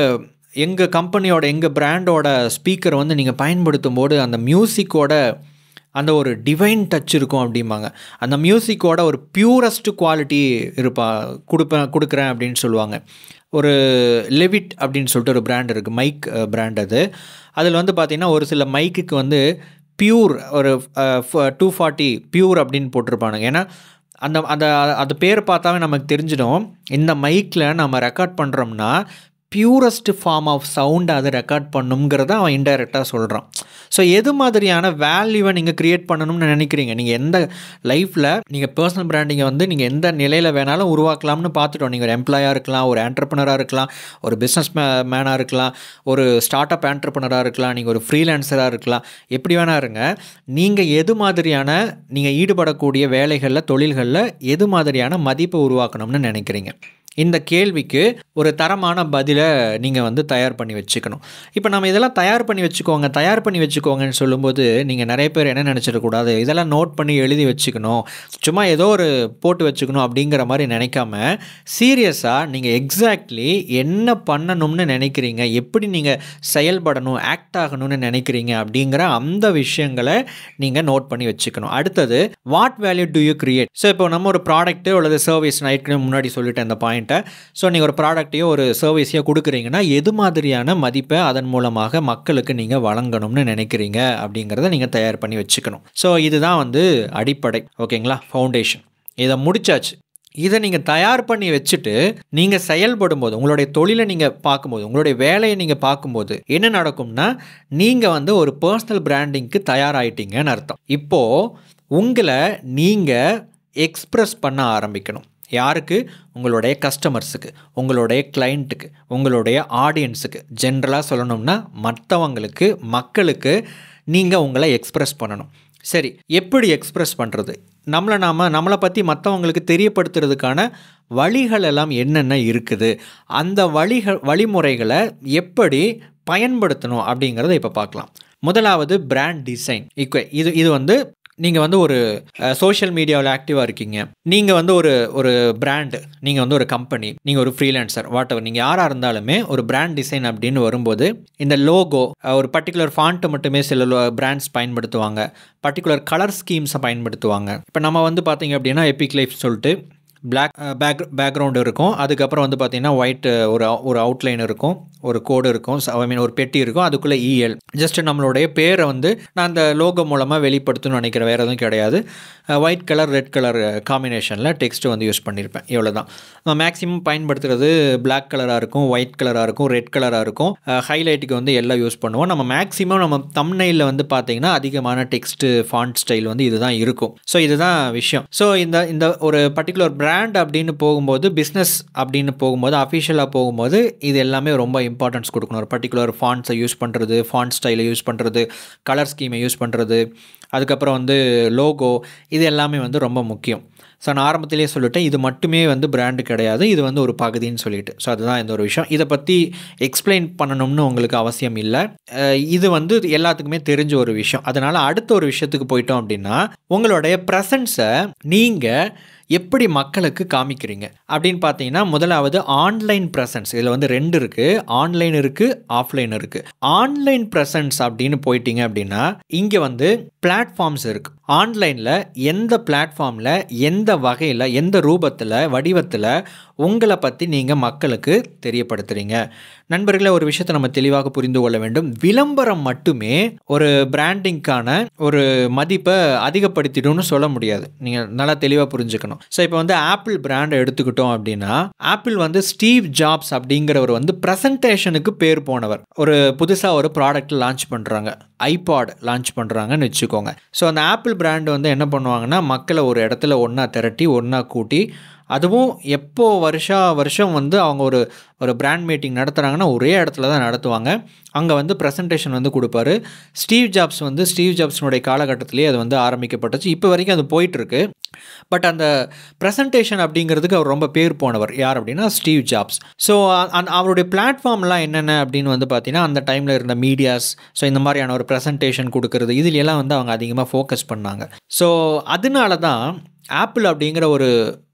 எங்கள் கம்பெனியோட எங்கள் பிராண்டோட ஸ்பீக்கர் வந்து நீங்கள் பயன்படுத்தும் போது அந்த மியூசிக்கோட அந்த ஒரு டிவைன் டச் இருக்கும் அப்படிம்பாங்க அந்த மியூசிக்கோட ஒரு பியூரஸ்ட் குவாலிட்டி இருப்பா கொடுப்பேன் கொடுக்குறேன் அப்படின்னு சொல்லுவாங்க ஒரு லெவிட் அப்படின்னு சொல்லிட்டு ஒரு பிராண்ட் இருக்குது மைக் பிராண்ட் அது அதில் வந்து பார்த்திங்கன்னா ஒரு சில மைக்குக்கு வந்து பியூர் ஒரு டூ ஃபார்ட்டி பியூர் அப்படின்னு போட்டிருப்பானுங்க ஏன்னா அந்த அந்த அந்த பேர் பார்த்தாவே நமக்கு தெரிஞ்சிடும் இந்த மைக்கில் நம்ம ரெக்கார்ட் பண்ணுறோம்னா பியூரஸ்ட் ஃபார்ம் ஆஃப் சவுண்ட் அதை ரெக்கார்ட் பண்ணுங்கிறத அவன் இன்டைரக்டாக சொல்கிறான் ஸோ எது மாதிரியான வேல்யூவை நீங்கள் க்ரியேட் பண்ணணும்னு நினைக்கிறீங்க நீங்கள் எந்த லைஃப்பில் நீங்கள் பர்சனல் பிராண்டிங்கை வந்து நீங்கள் எந்த நிலையில் வேணாலும் உருவாக்கலாம்னு பார்த்துட்டோம் நீங்கள் ஒரு எம்ப்ளாயாக இருக்கலாம் ஒரு ஆண்டர்பனராக இருக்கலாம் ஒரு பிஸ்னஸ் மே மேனாக இருக்கலாம் ஒரு ஸ்டார்ட் அப் ஆண்டர்பனராக இருக்கலாம் நீங்கள் ஒரு ஃப்ரீலான்சராக இருக்கலாம் எப்படி வேணா இருங்க நீங்கள் எது மாதிரியான நீங்கள் ஈடுபடக்கூடிய வேலைகளில் தொழில்களில் எது மாதிரியான மதிப்பை உருவாக்கணும்னு நினைக்கிறீங்க இந்த கேள்விக்கு ஒரு தரமான பதிலை நீங்கள் வந்து தயார் பண்ணி வச்சுக்கணும் இப்போ நம்ம இதெல்லாம் தயார் பண்ணி வச்சுக்கோங்க தயார் பண்ணி வச்சுக்கோங்கன்னு சொல்லும்போது நீங்கள் நிறைய பேர் என்ன நினச்சிடக்கூடாது இதெல்லாம் நோட் பண்ணி எழுதி வச்சுக்கணும் சும்மா ஏதோ ஒரு போட்டு வச்சுக்கணும் அப்படிங்கிற மாதிரி நினைக்காம சீரியஸாக நீங்கள் எக்ஸாக்ட்லி என்ன பண்ணணும்னு நினைக்கிறீங்க எப்படி நீங்கள் செயல்படணும் ஆக்ட் ஆகணும்னு நினைக்கிறீங்க அப்படிங்கிற அந்த விஷயங்களை நீங்கள் நோட் பண்ணி வச்சுக்கணும் அடுத்தது what value do you create so இப்போ நம்ம ஒரு ப்ராடக்ட்டு அல்லது சர்வீஸ் நான் ஏற்கனவே முன்னாடி சொல்லிட்டேன் இந்த பாயிண்ட்டை ஸோ நீங்கள் ஒரு ப்ராடக்ட்டையோ ஒரு சர்வீஸையோ கொடுக்குறீங்கன்னா எது மாதிரியான மதிப்பை அதன் மூலமாக மக்களுக்கு நீங்கள் வழங்கணும்னு நினைக்கிறீங்க அப்படிங்கிறத நீங்கள் தயார் பண்ணி வச்சுக்கணும் ஸோ இதுதான் வந்து அடிப்படை ஓகேங்களா ஃபவுண்டேஷன் இதை முடிச்சாச்சு இதை நீங்கள் தயார் பண்ணி வச்சுட்டு நீங்கள் செயல்படும் போது உங்களுடைய தொழிலை நீங்கள் பார்க்கும்போது உங்களுடைய வேலையை நீங்கள் பார்க்கும்போது என்ன நடக்கும்னா நீங்கள் வந்து ஒரு பர்சனல் பிராண்டிங்க்கு தயாராகிட்டீங்கன்னு அர்த்தம் இப்போது உங்களை நீங்கள் எக்ஸ்ப்ரெஸ் பண்ண ஆரம்பிக்கணும் யாருக்கு உங்களுடைய கஸ்டமர்ஸுக்கு உங்களுடைய கிளைண்ட்டுக்கு உங்களுடைய ஆடியன்ஸுக்கு ஜென்ரலாக சொல்லணும்னா மற்றவங்களுக்கு மக்களுக்கு நீங்கள் உங்களை எக்ஸ்ப்ரெஸ் பண்ணணும் சரி எப்படி எக்ஸ்ப்ரெஸ் பண்ணுறது நம்மளை நாம் நம்மளை பற்றி மற்றவங்களுக்கு தெரியப்படுத்துறதுக்கான வழிகள் எல்லாம் என்னென்ன இருக்குது அந்த வழிகள் வழிமுறைகளை எப்படி பயன்படுத்தணும் அப்படிங்கிறத இப்போ பார்க்கலாம் முதலாவது பிராண்ட் டிசைன் இப்போ இது இது வந்து நீங்கள் வந்து ஒரு சோஷியல் மீடியாவில் ஆக்டிவாக இருக்கீங்க நீங்கள் வந்து ஒரு ஒரு பிராண்டு நீங்கள் வந்து ஒரு கம்பெனி நீங்கள் ஒரு ஃப்ரீலான்சர் வாட் எவர் நீங்கள் யாராக இருந்தாலுமே ஒரு பிராண்ட் டிசைன் அப்படின்னு வரும்போது இந்த லோகோ ஒரு பர்டிகுலர் ஃபாண்ட்டை மட்டுமே சில பிராண்ட்ஸ் பயன்படுத்துவாங்க பர்டிகுலர் கலர் ஸ்கீம்ஸை பயன்படுத்துவாங்க இப்போ நம்ம வந்து பார்த்தீங்க அப்படின்னா எபிக் லைஃப் சொல்லிட்டு பிளாக் பேக் பேக்ரவுண்டு இருக்கும் அதுக்கப்புறம் வந்து பார்த்திங்கன்னா ஒயிட் ஒரு ஒரு அவுட்லைன் இருக்கும் ஒரு கோடு இருக்கும் ஐ மீன் ஒரு பெட்டி இருக்கும் அதுக்குள்ளே இஎல் ஜஸ்ட் நம்மளுடைய பேரை வந்து நான் அந்த லோகோ மூலமாக வெளிப்படுத்தணும்னு நினைக்கிறேன் வேறு எதுவும் கிடையாது ஒயிட் கலர் ரெட் கலர் காம்பினேஷனில் டெக்ஸ்ட் வந்து யூஸ் பண்ணியிருப்பேன் இவ்வளோ தான் மேக்ஸிமம் பயன்படுத்துறது பிளாக் கலராக இருக்கும் ஒயிட் கலராக இருக்கும் ரெட் கலராக இருக்கும் ஹைலைட்டுக்கு வந்து எல்லாம் யூஸ் பண்ணுவோம் நம்ம மேக்ஸிமம் நம்ம தம்னையில் வந்து பார்த்திங்கன்னா அதிகமான டெக்ஸ்ட்டு ஃபாண்ட் ஸ்டைல் வந்து இதுதான் இருக்கும் ஸோ இதுதான் விஷயம் ஸோ இந்த இந்த ஒரு பர்டிகுலர் பிராண்ட் அப்படின்னு போகும்போது பிஸ்னஸ் அப்படின்னு போகும்போது அஃபிஷியலாக போகும்போது இது எல்லாமே ரொம்ப இம்பார்ட்டன்ஸ் கொடுக்கணும் ஒரு பர்டிகுலர் ஃபாண்ட்ஸை யூஸ் பண்ணுறது ஃபாண்ட் ஸ்டைலை யூஸ் பண்ணுறது கலர் ஸ்கீமை யூஸ் பண்ணுறது அதுக்கப்புறம் வந்து லோகோ இது எல்லாமே வந்து ரொம்ப முக்கியம் ஸோ நான் ஆரம்பத்திலேயே சொல்லிட்டேன் இது மட்டுமே வந்து பிராண்டு கிடையாது இது வந்து ஒரு பகுதின்னு சொல்லிட்டு ஸோ அதுதான் இந்த ஒரு விஷயம் இதை பற்றி எக்ஸ்பிளைன் பண்ணணும்னு உங்களுக்கு அவசியம் இல்லை இது வந்து எல்லாத்துக்குமே தெரிஞ்ச ஒரு விஷயம் அதனால் அடுத்த ஒரு விஷயத்துக்கு போயிட்டோம் அப்படின்னா உங்களுடைய ப்ரெசன்ஸை நீங்கள் எப்படி மக்களுக்கு காமிக்கிறீங்க அப்படின்னு பார்த்தீங்கன்னா முதலாவது ஆன்லைன் ப்ரெசன்ஸ் இதில் வந்து ரெண்டு இருக்குது ஆன்லைன் இருக்குது ஆஃப்லைன் இருக்குது ஆன்லைன் ப்ரெசன்ஸ் அப்படின்னு போயிட்டீங்க அப்படின்னா இங்கே வந்து பிளாட்ஃபார்ம்ஸ் இருக்குது ஆன்லைனில் எந்த பிளாட்ஃபார்மில் எந்த வகையில் எந்த ரூபத்தில் வடிவத்தில் உங்களை பற்றி நீங்கள் மக்களுக்கு தெரியப்படுத்துகிறீங்க நண்பர்களே ஒரு விஷயத்தை நம்ம தெளிவாக புரிந்து கொள்ள வேண்டும் விளம்பரம் மட்டுமே ஒரு பிராண்டிங்க்கான ஒரு மதிப்பை அதிகப்படுத்திடும்னு சொல்ல முடியாது நீங்கள் நல்லா தெளிவாக புரிஞ்சுக்கணும் ஸோ இப்போ வந்து ஆப்பிள் பிராண்டை எடுத்துக்கிட்டோம் அப்படின்னா ஆப்பிள் வந்து ஸ்டீவ் ஜாப்ஸ் அப்படிங்கிறவர் வந்து ப்ரெசன்டேஷனுக்கு பேர் போனவர் ஒரு புதுசாக ஒரு ப்ராடக்ட் லான்ச் பண்ணுறாங்க ஐபாட் லான்ச் பண்ணுறாங்கன்னு வச்சுக்கோங்க ஸோ அந்த ஆப்பிள் பிராண்ட் வந்து என்ன பண்ணுவாங்கன்னா மக்களை ஒரு இடத்துல ஒன்றா திரட்டி ஒன்றா கூட்டி அதுவும் எப்போ வருஷா வருஷம் வந்து அவங்க ஒரு ஒரு பிராண்ட் மீட்டிங் நடத்துகிறாங்கன்னா ஒரே இடத்துல தான் நடத்துவாங்க அங்கே வந்து ப்ரெசன்டேஷன் வந்து கொடுப்பாரு ஸ்டீவ் ஜாப்ஸ் வந்து ஸ்டீவ் ஜாப்ஸினுடைய காலகட்டத்திலேயே அது வந்து ஆரம்பிக்கப்பட்டுச்சு இப்போ வரைக்கும் அது போயிட்டுருக்கு பட் அந்த ப்ரெசன்டேஷன் அப்படிங்கிறதுக்கு அவர் ரொம்ப பேர் போனவர் யார் அப்படின்னா ஸ்டீவ் ஜாப்ஸ் ஸோ அவருடைய பிளாட்ஃபார்ம்லாம் என்னென்ன அப்படின்னு வந்து பார்த்தீங்கன்னா அந்த டைமில் இருந்த மீடியாஸ் ஸோ இந்த மாதிரியான ஒரு ப்ரெசன்டேஷன் கொடுக்கறது இதுல எல்லாம் வந்து அவங்க அதிகமாக ஃபோக்கஸ் பண்ணாங்க ஸோ அதனால தான் ஆப்பிள் அப்படிங்கிற ஒரு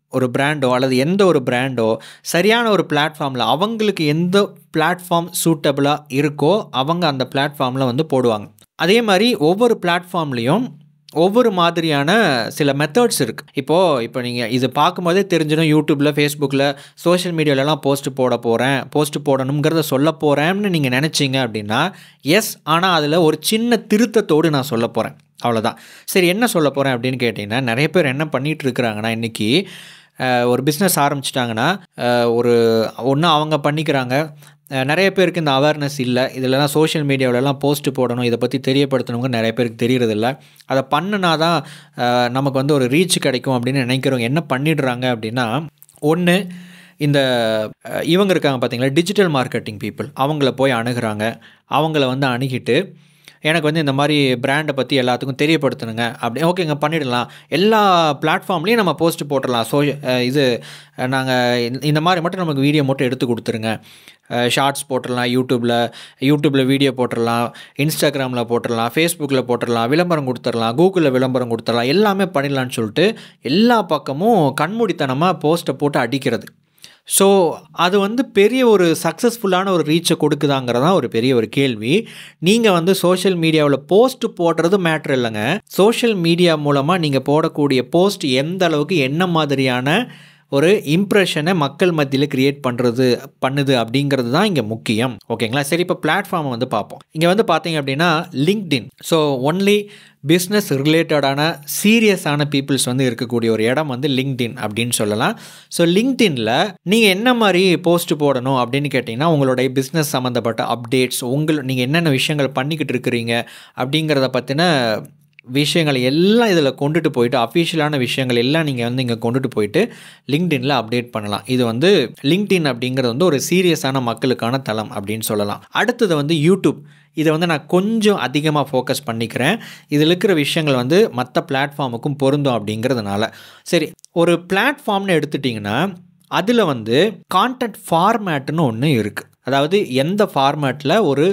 ஒரு பிராண்டோ அல்லது எந்த ஒரு பிராண்டோ சரியான ஒரு பிளாட்ஃபார்மில் அவங்களுக்கு எந்த பிளாட்ஃபார்ம் சூட்டபிளாக இருக்கோ அவங்க அந்த பிளாட்ஃபார்மில் வந்து போடுவாங்க அதே மாதிரி ஒவ்வொரு பிளாட்ஃபார்ம்லேயும் ஒவ்வொரு மாதிரியான சில மெத்தட்ஸ் இருக்குது இப்போது இப்போ நீங்கள் இது பார்க்கும்போதே தெரிஞ்சிடும் யூடியூப்பில் ஃபேஸ்புக்கில் சோஷியல் மீடியாலலாம் போஸ்ட் போட போகிறேன் போஸ்ட் போடணுங்கிறத சொல்ல போகிறேன்னு நீங்கள் நினச்சிங்க அப்படின்னா எஸ் ஆனால் அதில் ஒரு சின்ன திருத்தத்தோடு நான் சொல்ல போகிறேன் அவ்வளோதான் சரி என்ன சொல்ல போகிறேன் அப்படின்னு கேட்டிங்கன்னா நிறைய பேர் என்ன பண்ணிகிட்டு இருக்கிறாங்கன்னா இன்றைக்கி ஒரு பிஸ்னஸ் ஆரம்பிச்சிட்டாங்கன்னா ஒரு ஒன்று அவங்க பண்ணிக்கிறாங்க நிறைய பேருக்கு இந்த அவேர்னஸ் இல்லை இதிலலாம் சோஷியல் மீடியாவிலலாம் போஸ்ட் போடணும் இதை பற்றி தெரியப்படுத்தணுங்க நிறைய பேருக்கு தெரியறதில்ல அதை பண்ணுனா தான் நமக்கு வந்து ஒரு ரீச் கிடைக்கும் அப்படின்னு நினைக்கிறவங்க என்ன பண்ணிடுறாங்க அப்படின்னா ஒன்று இந்த இவங்க இருக்காங்க பார்த்தீங்களா டிஜிட்டல் மார்க்கெட்டிங் பீப்புள் அவங்கள போய் அணுகிறாங்க அவங்கள வந்து அணுகிட்டு எனக்கு வந்து இந்த மாதிரி பிராண்டை பற்றி எல்லாத்துக்கும் தெரியப்படுத்தணுங்க அப்படி ஓகேங்க பண்ணிடலாம் எல்லா பிளாட்ஃபார்ம்லேயும் நம்ம போஸ்ட் போட்டுடலாம் சோ இது நாங்கள் இந்த மாதிரி மட்டும் நமக்கு வீடியோ மட்டும் எடுத்து கொடுத்துருங்க ஷார்ட்ஸ் போட்டுடலாம் யூடியூப்பில் யூடியூப்பில் வீடியோ போட்டுடலாம் இன்ஸ்டாகிராமில் போட்டுடலாம் ஃபேஸ்புக்கில் போட்டுடலாம் விளம்பரம் கொடுத்துடலாம் கூகுளில் விளம்பரம் கொடுத்துடலாம் எல்லாமே பண்ணிடலான்னு சொல்லிட்டு எல்லா பக்கமும் கண்மூடித்தனமாக போஸ்ட்டை போட்டு அடிக்கிறது ஸோ அது வந்து பெரிய ஒரு சக்ஸஸ்ஃபுல்லான ஒரு ரீச்சை கொடுக்குதாங்கிறதான் ஒரு பெரிய ஒரு கேள்வி நீங்கள் வந்து சோஷியல் மீடியாவில் போஸ்ட் போடுறது மேட்ரு இல்லைங்க சோஷியல் மீடியா மூலமாக நீங்கள் போடக்கூடிய போஸ்ட் எந்த அளவுக்கு என்ன மாதிரியான ஒரு இம்ப்ரெஷனை மக்கள் மத்தியில் கிரியேட் பண்ணுறது பண்ணுது அப்படிங்கிறது தான் இங்கே முக்கியம் ஓகேங்களா சரி இப்போ பிளாட்ஃபார்மை வந்து பார்ப்போம் இங்கே வந்து பார்த்தீங்க அப்படின்னா லிங்க்டின் ஸோ ஒன்லி பிஸ்னஸ் ரிலேட்டடான சீரியஸான பீப்புள்ஸ் வந்து இருக்கக்கூடிய ஒரு இடம் வந்து லிங்க்டின் அப்படின்னு சொல்லலாம் ஸோ லிங்க்டின்ல நீங்கள் என்ன மாதிரி போஸ்ட் போடணும் அப்படின்னு கேட்டிங்கன்னா உங்களுடைய பிஸ்னஸ் சம்மந்தப்பட்ட அப்டேட்ஸ் உங்கள் நீங்கள் என்னென்ன விஷயங்கள் பண்ணிக்கிட்டு இருக்கிறீங்க அப்படிங்கிறத பற்றின விஷயங்கள் எல்லாம் இதில் கொண்டுட்டு போயிட்டு அஃபிஷியலான விஷயங்கள் எல்லாம் நீங்கள் வந்து இங்கே கொண்டுட்டு போயிட்டு லிங்க்டின்ல அப்டேட் பண்ணலாம் இது வந்து லிங்க்டின் அப்படிங்கிறது வந்து ஒரு சீரியஸான மக்களுக்கான தளம் அப்படின்னு சொல்லலாம் அடுத்தது வந்து யூடியூப் இதை வந்து நான் கொஞ்சம் அதிகமாக ஃபோக்கஸ் பண்ணிக்கிறேன் இதில் இருக்கிற விஷயங்கள் வந்து மற்ற பிளாட்ஃபார்முக்கும் பொருந்தும் அப்படிங்கிறதுனால சரி ஒரு பிளாட்ஃபார்ம்னு எடுத்துட்டிங்கன்னா அதில் வந்து கான்டென்ட் ஃபார்மேட்டுன்னு ஒன்று இருக்குது அதாவது எந்த ஃபார்மேட்டில் ஒரு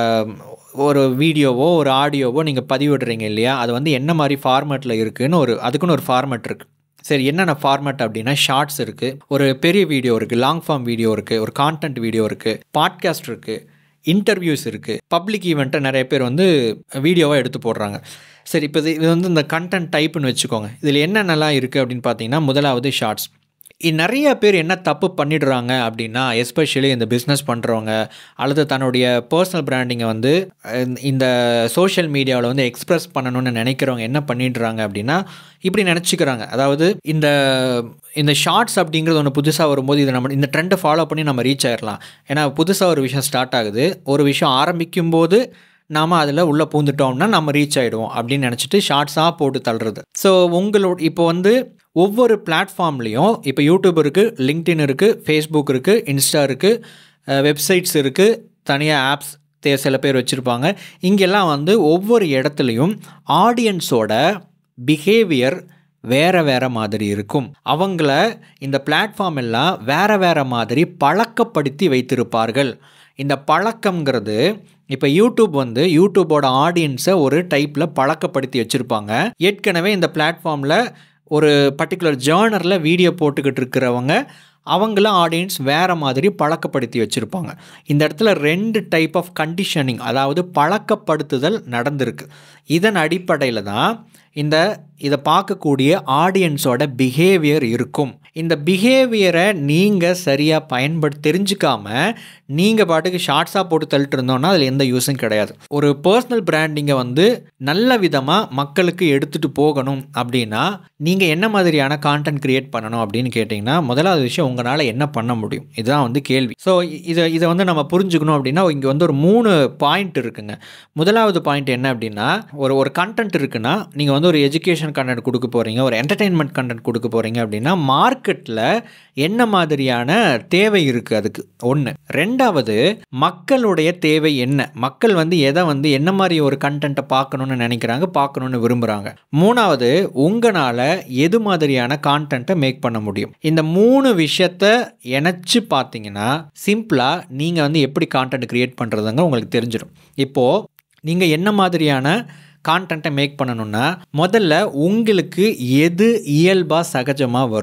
ஒரு வீடியோவோ ஒரு ஆடியோவோ நீங்கள் பதிவிடுறீங்க இல்லையா அது வந்து என்ன மாதிரி ஃபார்மேட்டில் இருக்குதுன்னு ஒரு அதுக்குன்னு ஒரு ஃபார்மேட் இருக்குது சரி என்னென்ன ஃபார்மேட் அப்படின்னா ஷார்ட்ஸ் இருக்குது ஒரு பெரிய வீடியோ இருக்குது லாங் ஃபார்ம் வீடியோ இருக்குது ஒரு கான்டென்ட் வீடியோ இருக்குது பாட்காஸ்ட் இருக்குது இன்டர்வியூஸ் இருக்குது பப்ளிக் ஈவெண்ட்டை நிறைய பேர் வந்து வீடியோவாக எடுத்து போடுறாங்க சரி இப்போ இது வந்து இந்த கண்டென்ட் டைப்புன்னு வச்சுக்கோங்க இதில் என்னென்னலாம் இருக்குது அப்படின்னு பார்த்தீங்கன்னா முதலாவது ஷார்ட்ஸ் நிறைய பேர் என்ன தப்பு பண்ணிடுறாங்க அப்படின்னா எஸ்பெஷலி இந்த பிஸ்னஸ் பண்ணுறவங்க அல்லது தன்னுடைய பர்சனல் பிராண்டிங்கை வந்து இந்த சோஷியல் மீடியாவில் வந்து எக்ஸ்ப்ரெஸ் பண்ணணும்னு நினைக்கிறவங்க என்ன பண்ணிடுறாங்க அப்படின்னா இப்படி நினச்சிக்கிறாங்க அதாவது இந்த இந்த ஷார்ட்ஸ் அப்படிங்கிறது ஒன்று புதுசாக வரும்போது இதை நம்ம இந்த ட்ரெண்டை ஃபாலோ பண்ணி நம்ம ரீச் ஆயிடலாம் ஏன்னா புதுசாக ஒரு விஷயம் ஸ்டார்ட் ஆகுது ஒரு விஷயம் ஆரம்பிக்கும் போது நாம் அதில் உள்ளே பூந்துட்டோம்னா நம்ம ரீச் ஆகிடுவோம் அப்படின்னு நினச்சிட்டு ஷார்ட்ஸாக போட்டு தள்ளுறது ஸோ உங்களோட இப்போ வந்து ஒவ்வொரு பிளாட்ஃபார்ம்லேயும் இப்போ யூடியூப் இருக்குது லிங்க்டின் இருக்குது ஃபேஸ்புக் இருக்குது இன்ஸ்டா இருக்குது வெப்சைட்ஸ் இருக்குது தனியாக ஆப்ஸ் தே சில பேர் வச்சுருப்பாங்க இங்கெல்லாம் வந்து ஒவ்வொரு இடத்துலையும் ஆடியன்ஸோட பிஹேவியர் வேறு வேறு மாதிரி இருக்கும் அவங்கள இந்த பிளாட்ஃபார்ம் எல்லாம் வேறு வேறு மாதிரி பழக்கப்படுத்தி வைத்திருப்பார்கள் இந்த பழக்கங்கிறது இப்போ யூடியூப் வந்து யூடியூபோட ஆடியன்ஸை ஒரு டைப்பில் பழக்கப்படுத்தி வச்சுருப்பாங்க ஏற்கனவே இந்த பிளாட்ஃபார்மில் ஒரு பர்டிகுலர் ஜேர்னரில் வீடியோ போட்டுக்கிட்டு இருக்கிறவங்க அவங்கள ஆடியன்ஸ் வேறு மாதிரி பழக்கப்படுத்தி வச்சுருப்பாங்க இந்த இடத்துல ரெண்டு டைப் ஆஃப் கண்டிஷனிங் அதாவது பழக்கப்படுத்துதல் நடந்திருக்கு இதன் அடிப்படையில் தான் இந்த இதை பார்க்கக்கூடிய ஆடியன்ஸோட பிஹேவியர் இருக்கும் இந்த பிஹேவியரை நீங்கள் சரியாக பயன்படுத்தி தெரிஞ்சுக்காம நீங்கள் பாட்டுக்கு ஷார்ட்ஸாக போட்டு தள்ளிட்டு இருந்தோன்னா அதில் எந்த யூஸும் கிடையாது ஒரு பர்சனல் பிராண்டிங்கை வந்து நல்ல விதமாக மக்களுக்கு எடுத்துகிட்டு போகணும் அப்படின்னா நீங்கள் என்ன மாதிரியான கான்டென்ட் க்ரியேட் பண்ணணும் அப்படின்னு கேட்டிங்கன்னா முதலாவது விஷயம் உங்களால் என்ன பண்ண முடியும் இதுதான் வந்து கேள்வி ஸோ இதை இதை வந்து நம்ம புரிஞ்சுக்கணும் அப்படின்னா இங்கே வந்து ஒரு மூணு பாயிண்ட் இருக்குங்க முதலாவது பாயிண்ட் என்ன அப்படின்னா ஒரு ஒரு கண்டென்ட் இருக்குன்னா நீங்கள் வந்து ஒரு எஜுகேஷன் கண்டென்ட் கொடுக்க போகிறீங்க ஒரு என்டர்டெயின்மெண்ட் கண்டென்ட் கொடுக்க போகிறீங்க அப்படின்னா மார்க்கெட்டில் என்ன மாதிரியான தேவை இருக்குது அதுக்கு ஒன்று ரெண்டாவது மக்களுடைய தேவை என்ன மக்கள் வந்து எதை வந்து என்ன மாதிரி ஒரு கண்டென்ட்டை பார்க்கணுன்னு நினைக்கிறாங்க பார்க்கணுன்னு விரும்புகிறாங்க மூணாவது உங்களால் எது மாதிரியான கான்டென்ட்டை மேக் பண்ண முடியும் இந்த மூணு விஷயத்த இணைச்சு பார்த்தீங்கன்னா சிம்பிளாக நீங்கள் வந்து எப்படி கான்டென்ட் க்ரியேட் பண்ணுறதுங்க உங்களுக்கு தெரிஞ்சிடும் இப்போது நீங்கள் என்ன மாதிரியான கான்டென்ட்டை மேக் பண்ணணும்னா முதல்ல உங்களுக்கு எது இயல்பாக சகஜமாக வரும்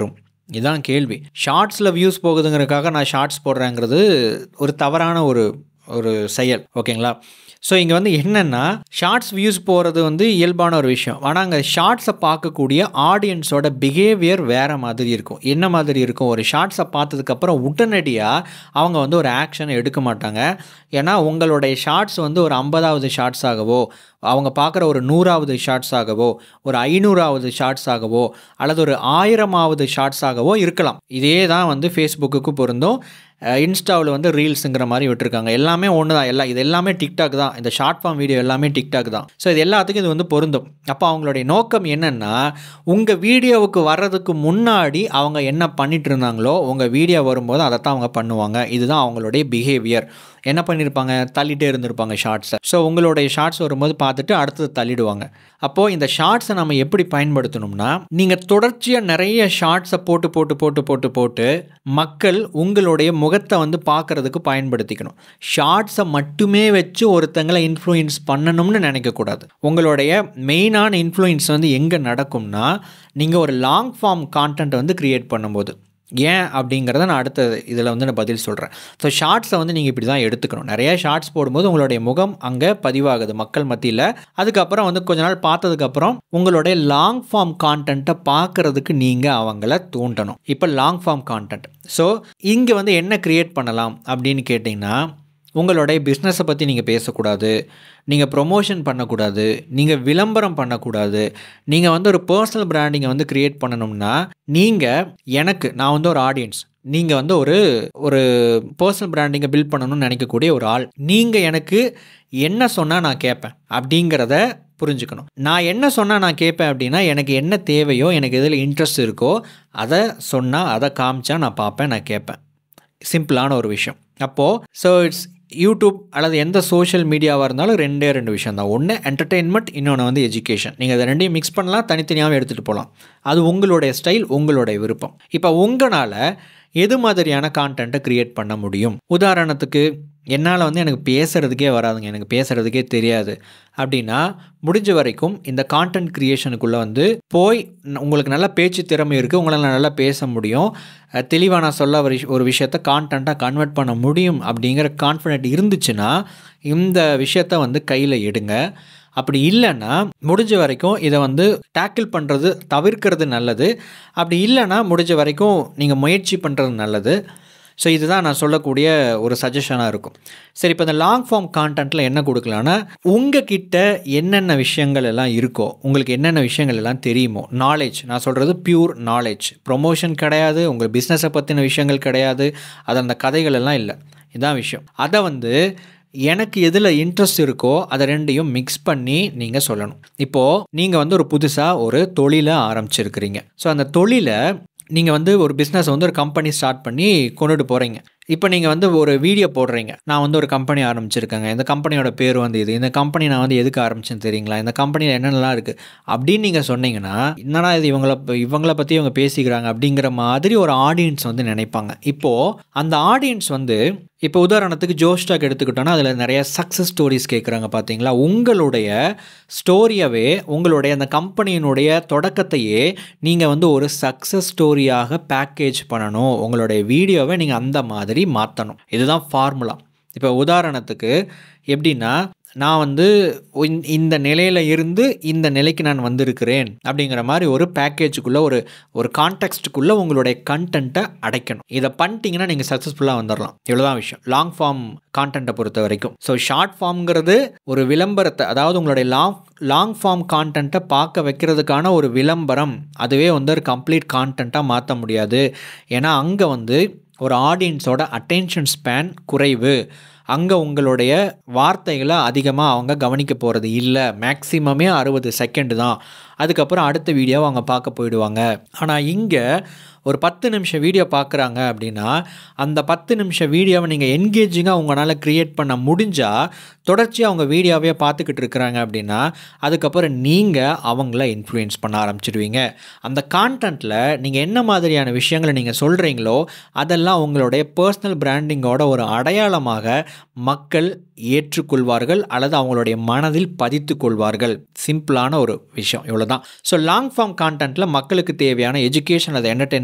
இதுதான் கேள்வி ஷார்ட்ஸில் வியூஸ் போகுதுங்கிறதுக்காக நான் ஷார்ட்ஸ் போடுறேங்கிறது ஒரு தவறான ஒரு ஒரு செயல் ஓகேங்களா ஸோ இங்கே வந்து என்னென்னா ஷார்ட்ஸ் வியூஸ் போகிறது வந்து இயல்பான ஒரு விஷயம் ஆனால் அங்கே ஷார்ட்ஸை பார்க்கக்கூடிய ஆடியன்ஸோட பிஹேவியர் வேறு மாதிரி இருக்கும் என்ன மாதிரி இருக்கும் ஒரு ஷார்ட்ஸை பார்த்ததுக்கப்புறம் உடனடியாக அவங்க வந்து ஒரு ஆக்ஷன் எடுக்க மாட்டாங்க ஏன்னா உங்களுடைய ஷார்ட்ஸ் வந்து ஒரு ஐம்பதாவது ஷார்ட்ஸ் ஆகவோ அவங்க பார்க்குற ஒரு நூறாவது ஷார்ட்ஸ் ஆகவோ ஒரு ஐநூறாவது ஷார்ட்ஸ் ஆகவோ அல்லது ஒரு ஆயிரமாவது ஷார்ட்ஸ் ஆகவோ இருக்கலாம் இதே தான் வந்து ஃபேஸ்புக்குக்கு பொருந்தும் இன்ஸ்டாவில் வந்து ரீல்ஸுங்கிற மாதிரி விட்டுருக்காங்க எல்லாமே ஒன்று தான் எல்லாம் இது எல்லாமே டிக்டாக் தான் இந்த ஷார்ட் ஃபார்ம் வீடியோ எல்லாமே டிக்டாக் தான் ஸோ இது எல்லாத்துக்கும் இது வந்து பொருந்தும் அப்போ அவங்களுடைய நோக்கம் என்னென்னா உங்கள் வீடியோவுக்கு வர்றதுக்கு முன்னாடி அவங்க என்ன பண்ணிட்டு இருந்தாங்களோ உங்கள் வீடியோ வரும்போது அதை தான் அவங்க பண்ணுவாங்க இதுதான் அவங்களுடைய பிஹேவியர் என்ன பண்ணியிருப்பாங்க தள்ளிட்டே இருந்திருப்பாங்க ஷார்ட்ஸை ஸோ உங்களுடைய ஷார்ட்ஸ் வரும்போது பார்த்துட்டு அடுத்தது தள்ளிடுவாங்க அப்போது இந்த ஷார்ட்ஸை நம்ம எப்படி பயன்படுத்தணும்னா நீங்கள் தொடர்ச்சியாக நிறைய ஷார்ட்ஸை போட்டு போட்டு போட்டு போட்டு போட்டு மக்கள் உங்களுடைய முகத்தை வந்து பார்க்குறதுக்கு பயன்படுத்திக்கணும் ஷார்ட்ஸை மட்டுமே வச்சு ஒருத்தங்களை இன்ஃப்ளூயன்ஸ் பண்ணணும்னு நினைக்கக்கூடாது உங்களுடைய மெயினான இன்ஃப்ளூயன்ஸ் வந்து எங்கே நடக்கும்னா நீங்கள் ஒரு லாங் ஃபார்ம் கான்டென்ட் வந்து க்ரியேட் பண்ணும்போது ஏன் அப்படிங்கிறத நான் அடுத்த இதில் வந்து நான் பதில் சொல்கிறேன் ஸோ ஷார்ட்ஸை வந்து நீங்கள் இப்படி தான் எடுத்துக்கணும் நிறைய ஷார்ட்ஸ் போடும்போது உங்களுடைய முகம் அங்கே பதிவாகுது மக்கள் மத்தியில் அதுக்கப்புறம் வந்து கொஞ்ச நாள் பார்த்ததுக்கப்புறம் உங்களுடைய லாங் ஃபார்ம் கான்டென்ட்டை பார்க்குறதுக்கு நீங்கள் அவங்கள தூண்டணும் இப்போ லாங் ஃபார்ம் கான்டென்ட் ஸோ இங்கே வந்து என்ன க்ரியேட் பண்ணலாம் அப்படின்னு கேட்டிங்கன்னா உங்களுடைய பிஸ்னஸை பற்றி நீங்கள் பேசக்கூடாது நீங்கள் ப்ரொமோஷன் பண்ணக்கூடாது நீங்கள் விளம்பரம் பண்ணக்கூடாது நீங்கள் வந்து ஒரு பர்சனல் பிராண்டிங்கை வந்து க்ரியேட் பண்ணணும்னா நீங்கள் எனக்கு நான் வந்து ஒரு ஆடியன்ஸ் நீங்கள் வந்து ஒரு ஒரு பர்சனல் பிராண்டிங்கை பில்ட் பண்ணணும்னு நினைக்கக்கூடிய ஒரு ஆள் நீங்கள் எனக்கு என்ன சொன்னால் நான் கேட்பேன் அப்படிங்கிறத புரிஞ்சுக்கணும் நான் என்ன சொன்னால் நான் கேட்பேன் அப்படின்னா எனக்கு என்ன தேவையோ எனக்கு எதில் இன்ட்ரெஸ்ட் இருக்கோ அதை சொன்னால் அதை காமிச்சா நான் பார்ப்பேன் நான் கேட்பேன் சிம்பிளான ஒரு விஷயம் அப்போது ஸோ இட்ஸ் யூடியூப் அல்லது எந்த சோஷியல் மீடியாவாக இருந்தாலும் ரெண்டே ரெண்டு விஷயம் தான் ஒன்று என்டர்டெயின்மெண்ட் இன்னொன்று வந்து எஜுகேஷன் நீங்கள் அதை ரெண்டையும் மிக்ஸ் பண்ணலாம் தனித்தனியாகவும் எடுத்துகிட்டு போகலாம் அது உங்களுடைய ஸ்டைல் உங்களுடைய விருப்பம் இப்போ உங்களால் எது மாதிரியான கான்டென்ட்டை க்ரியேட் பண்ண முடியும் உதாரணத்துக்கு என்னால் வந்து எனக்கு பேசுகிறதுக்கே வராதுங்க எனக்கு பேசுகிறதுக்கே தெரியாது அப்படின்னா முடிஞ்ச வரைக்கும் இந்த கான்டென்ட் க்ரியேஷனுக்குள்ளே வந்து போய் உங்களுக்கு நல்ல பேச்சு திறமை இருக்குது உங்களால் நல்லா பேச முடியும் தெளிவாக நான் சொல்ல ஒரு ஒரு விஷயத்த கான்டென்ட்டாக கன்வெர்ட் பண்ண முடியும் அப்படிங்கிற கான்ஃபிடென்ட் இருந்துச்சுன்னா இந்த விஷயத்த வந்து கையில் எடுங்க அப்படி இல்லைன்னா முடிஞ்ச வரைக்கும் இதை வந்து டேக்கிள் பண்ணுறது தவிர்க்கிறது நல்லது அப்படி இல்லைன்னா முடிஞ்ச வரைக்கும் நீங்கள் முயற்சி பண்ணுறது நல்லது ஸோ இதுதான் நான் சொல்லக்கூடிய ஒரு சஜஷனாக இருக்கும் சரி இப்போ இந்த லாங் ஃபார்ம் கான்டென்ட்டில் என்ன கொடுக்கலான்னா உங்ககிட்ட என்னென்ன விஷயங்கள் எல்லாம் இருக்கோ உங்களுக்கு என்னென்ன விஷயங்கள் எல்லாம் தெரியுமோ நாலேஜ் நான் சொல்கிறது பியூர் நாலேஜ் ப்ரொமோஷன் கிடையாது உங்கள் பிஸ்னஸை பற்றின விஷயங்கள் கிடையாது அது அந்த கதைகள் எல்லாம் இல்லை இதுதான் விஷயம் அதை வந்து எனக்கு எதில் இன்ட்ரெஸ்ட் இருக்கோ அதை ரெண்டையும் மிக்ஸ் பண்ணி நீங்கள் சொல்லணும் இப்போது நீங்கள் வந்து ஒரு புதுசாக ஒரு தொழிலை ஆரம்பிச்சிருக்கிறீங்க ஸோ அந்த தொழிலை நீங்கள் வந்து ஒரு பிஸ்னஸ் வந்து ஒரு கம்பெனி ஸ்டார்ட் பண்ணி கொண்டுட்டு போகிறீங்க இப்போ நீங்கள் வந்து ஒரு வீடியோ போடுறீங்க நான் வந்து ஒரு கம்பெனி ஆரம்பிச்சிருக்கேங்க இந்த கம்பெனியோட பேர் வந்து இது இந்த கம்பெனி நான் வந்து எதுக்கு ஆரம்பிச்சேன்னு தெரியுங்களா இந்த கம்பெனியில் என்னென்னலாம் இருக்குது அப்படின்னு நீங்கள் சொன்னீங்கன்னா என்னடா இது இவங்கள இவங்கள பற்றி இவங்க பேசிக்கிறாங்க அப்படிங்கிற மாதிரி ஒரு ஆடியன்ஸ் வந்து நினைப்பாங்க இப்போது அந்த ஆடியன்ஸ் வந்து இப்போ உதாரணத்துக்கு ஜோஸ்டாக் எடுத்துக்கிட்டோன்னா அதில் நிறைய சக்ஸஸ் ஸ்டோரிஸ் கேட்குறாங்க பார்த்தீங்களா உங்களுடைய ஸ்டோரியவே உங்களுடைய அந்த கம்பெனியினுடைய தொடக்கத்தையே நீங்கள் வந்து ஒரு சக்ஸஸ் ஸ்டோரியாக பேக்கேஜ் பண்ணணும் உங்களுடைய வீடியோவை நீங்கள் அந்த மாதிரி மாற்றணும் இதுதான் ஃபார்முலா இப்போ உதாரணத்துக்கு எப்படின்னா நான் வந்து இந்த- இந்த நிலையில் இருந்து இந்த நிலைக்கு நான் வந்திருக்கிறேன் அப்படிங்கிற மாதிரி ஒரு பேக்கேஜுக்குள்ளே ஒரு ஒரு கான்டெக்ஸ்ட்டுக்குள்ளே உங்களுடைய கண்டென்ட்டை அடைக்கணும் இதை பண்ணிட்டீங்கன்னா நீங்கள் சக்ஸஸ்ஃபுல்லாக வந்துடலாம் இவ்வளோதான் விஷயம் லாங் ஃபார்ம் கான்டென்ட்டை பொறுத்த வரைக்கும் ஸோ ஷார்ட் ஃபார்ம்ங்கிறது ஒரு விளம்பரத்தை அதாவது உங்களுடைய லாங் லாங் ஃபார்ம் கான்டென்ட்டை பார்க்க வைக்கிறதுக்கான ஒரு விளம்பரம் அதுவே வந்து ஒரு கம்ப்ளீட் கான்டென்ட்டாக மாற்ற முடியாது ஏன்னா அங்கே வந்து ஒரு ஆடியன்ஸோட அட்டென்ஷன் ஸ்பேன் குறைவு அங்கே உங்களுடைய வார்த்தைகளை அதிகமாக அவங்க கவனிக்க போகிறது இல்லை மேக்ஸிமமே அறுபது செகண்ட் தான் அதுக்கப்புறம் அடுத்த வீடியோவை அவங்க பார்க்க போயிடுவாங்க ஆனால் இங்கே ஒரு பத்து நிமிஷம் வீடியோ பார்க்குறாங்க அப்படின்னா அந்த பத்து நிமிஷம் வீடியோவை நீங்கள் என்கேஜிங்காக உங்களால் க்ரியேட் பண்ண முடிஞ்சால் தொடர்ச்சியாக அவங்க வீடியோவே பார்த்துக்கிட்டு இருக்கிறாங்க அப்படின்னா அதுக்கப்புறம் நீங்கள் அவங்கள இன்ஃப்ளூயன்ஸ் பண்ண ஆரம்பிச்சிடுவீங்க அந்த கான்டென்ட்டில் நீங்கள் என்ன மாதிரியான விஷயங்களை நீங்கள் சொல்கிறீங்களோ அதெல்லாம் உங்களுடைய பர்சனல் பிராண்டிங்கோட ஒரு அடையாளமாக மக்கள் ஏற்றுக்கொள்வார்கள் அல்லது அவங்களுடைய மனதில் பதித்து கொள்வார்கள் சிம்பிளான ஒரு விஷயம் இவ்வளோதான் ஸோ லாங் ஃபார்ம் கான்டென்ட்டில் மக்களுக்கு தேவையான எஜுகேஷன் அல்லது என்டர்டெயின்மெண்ட்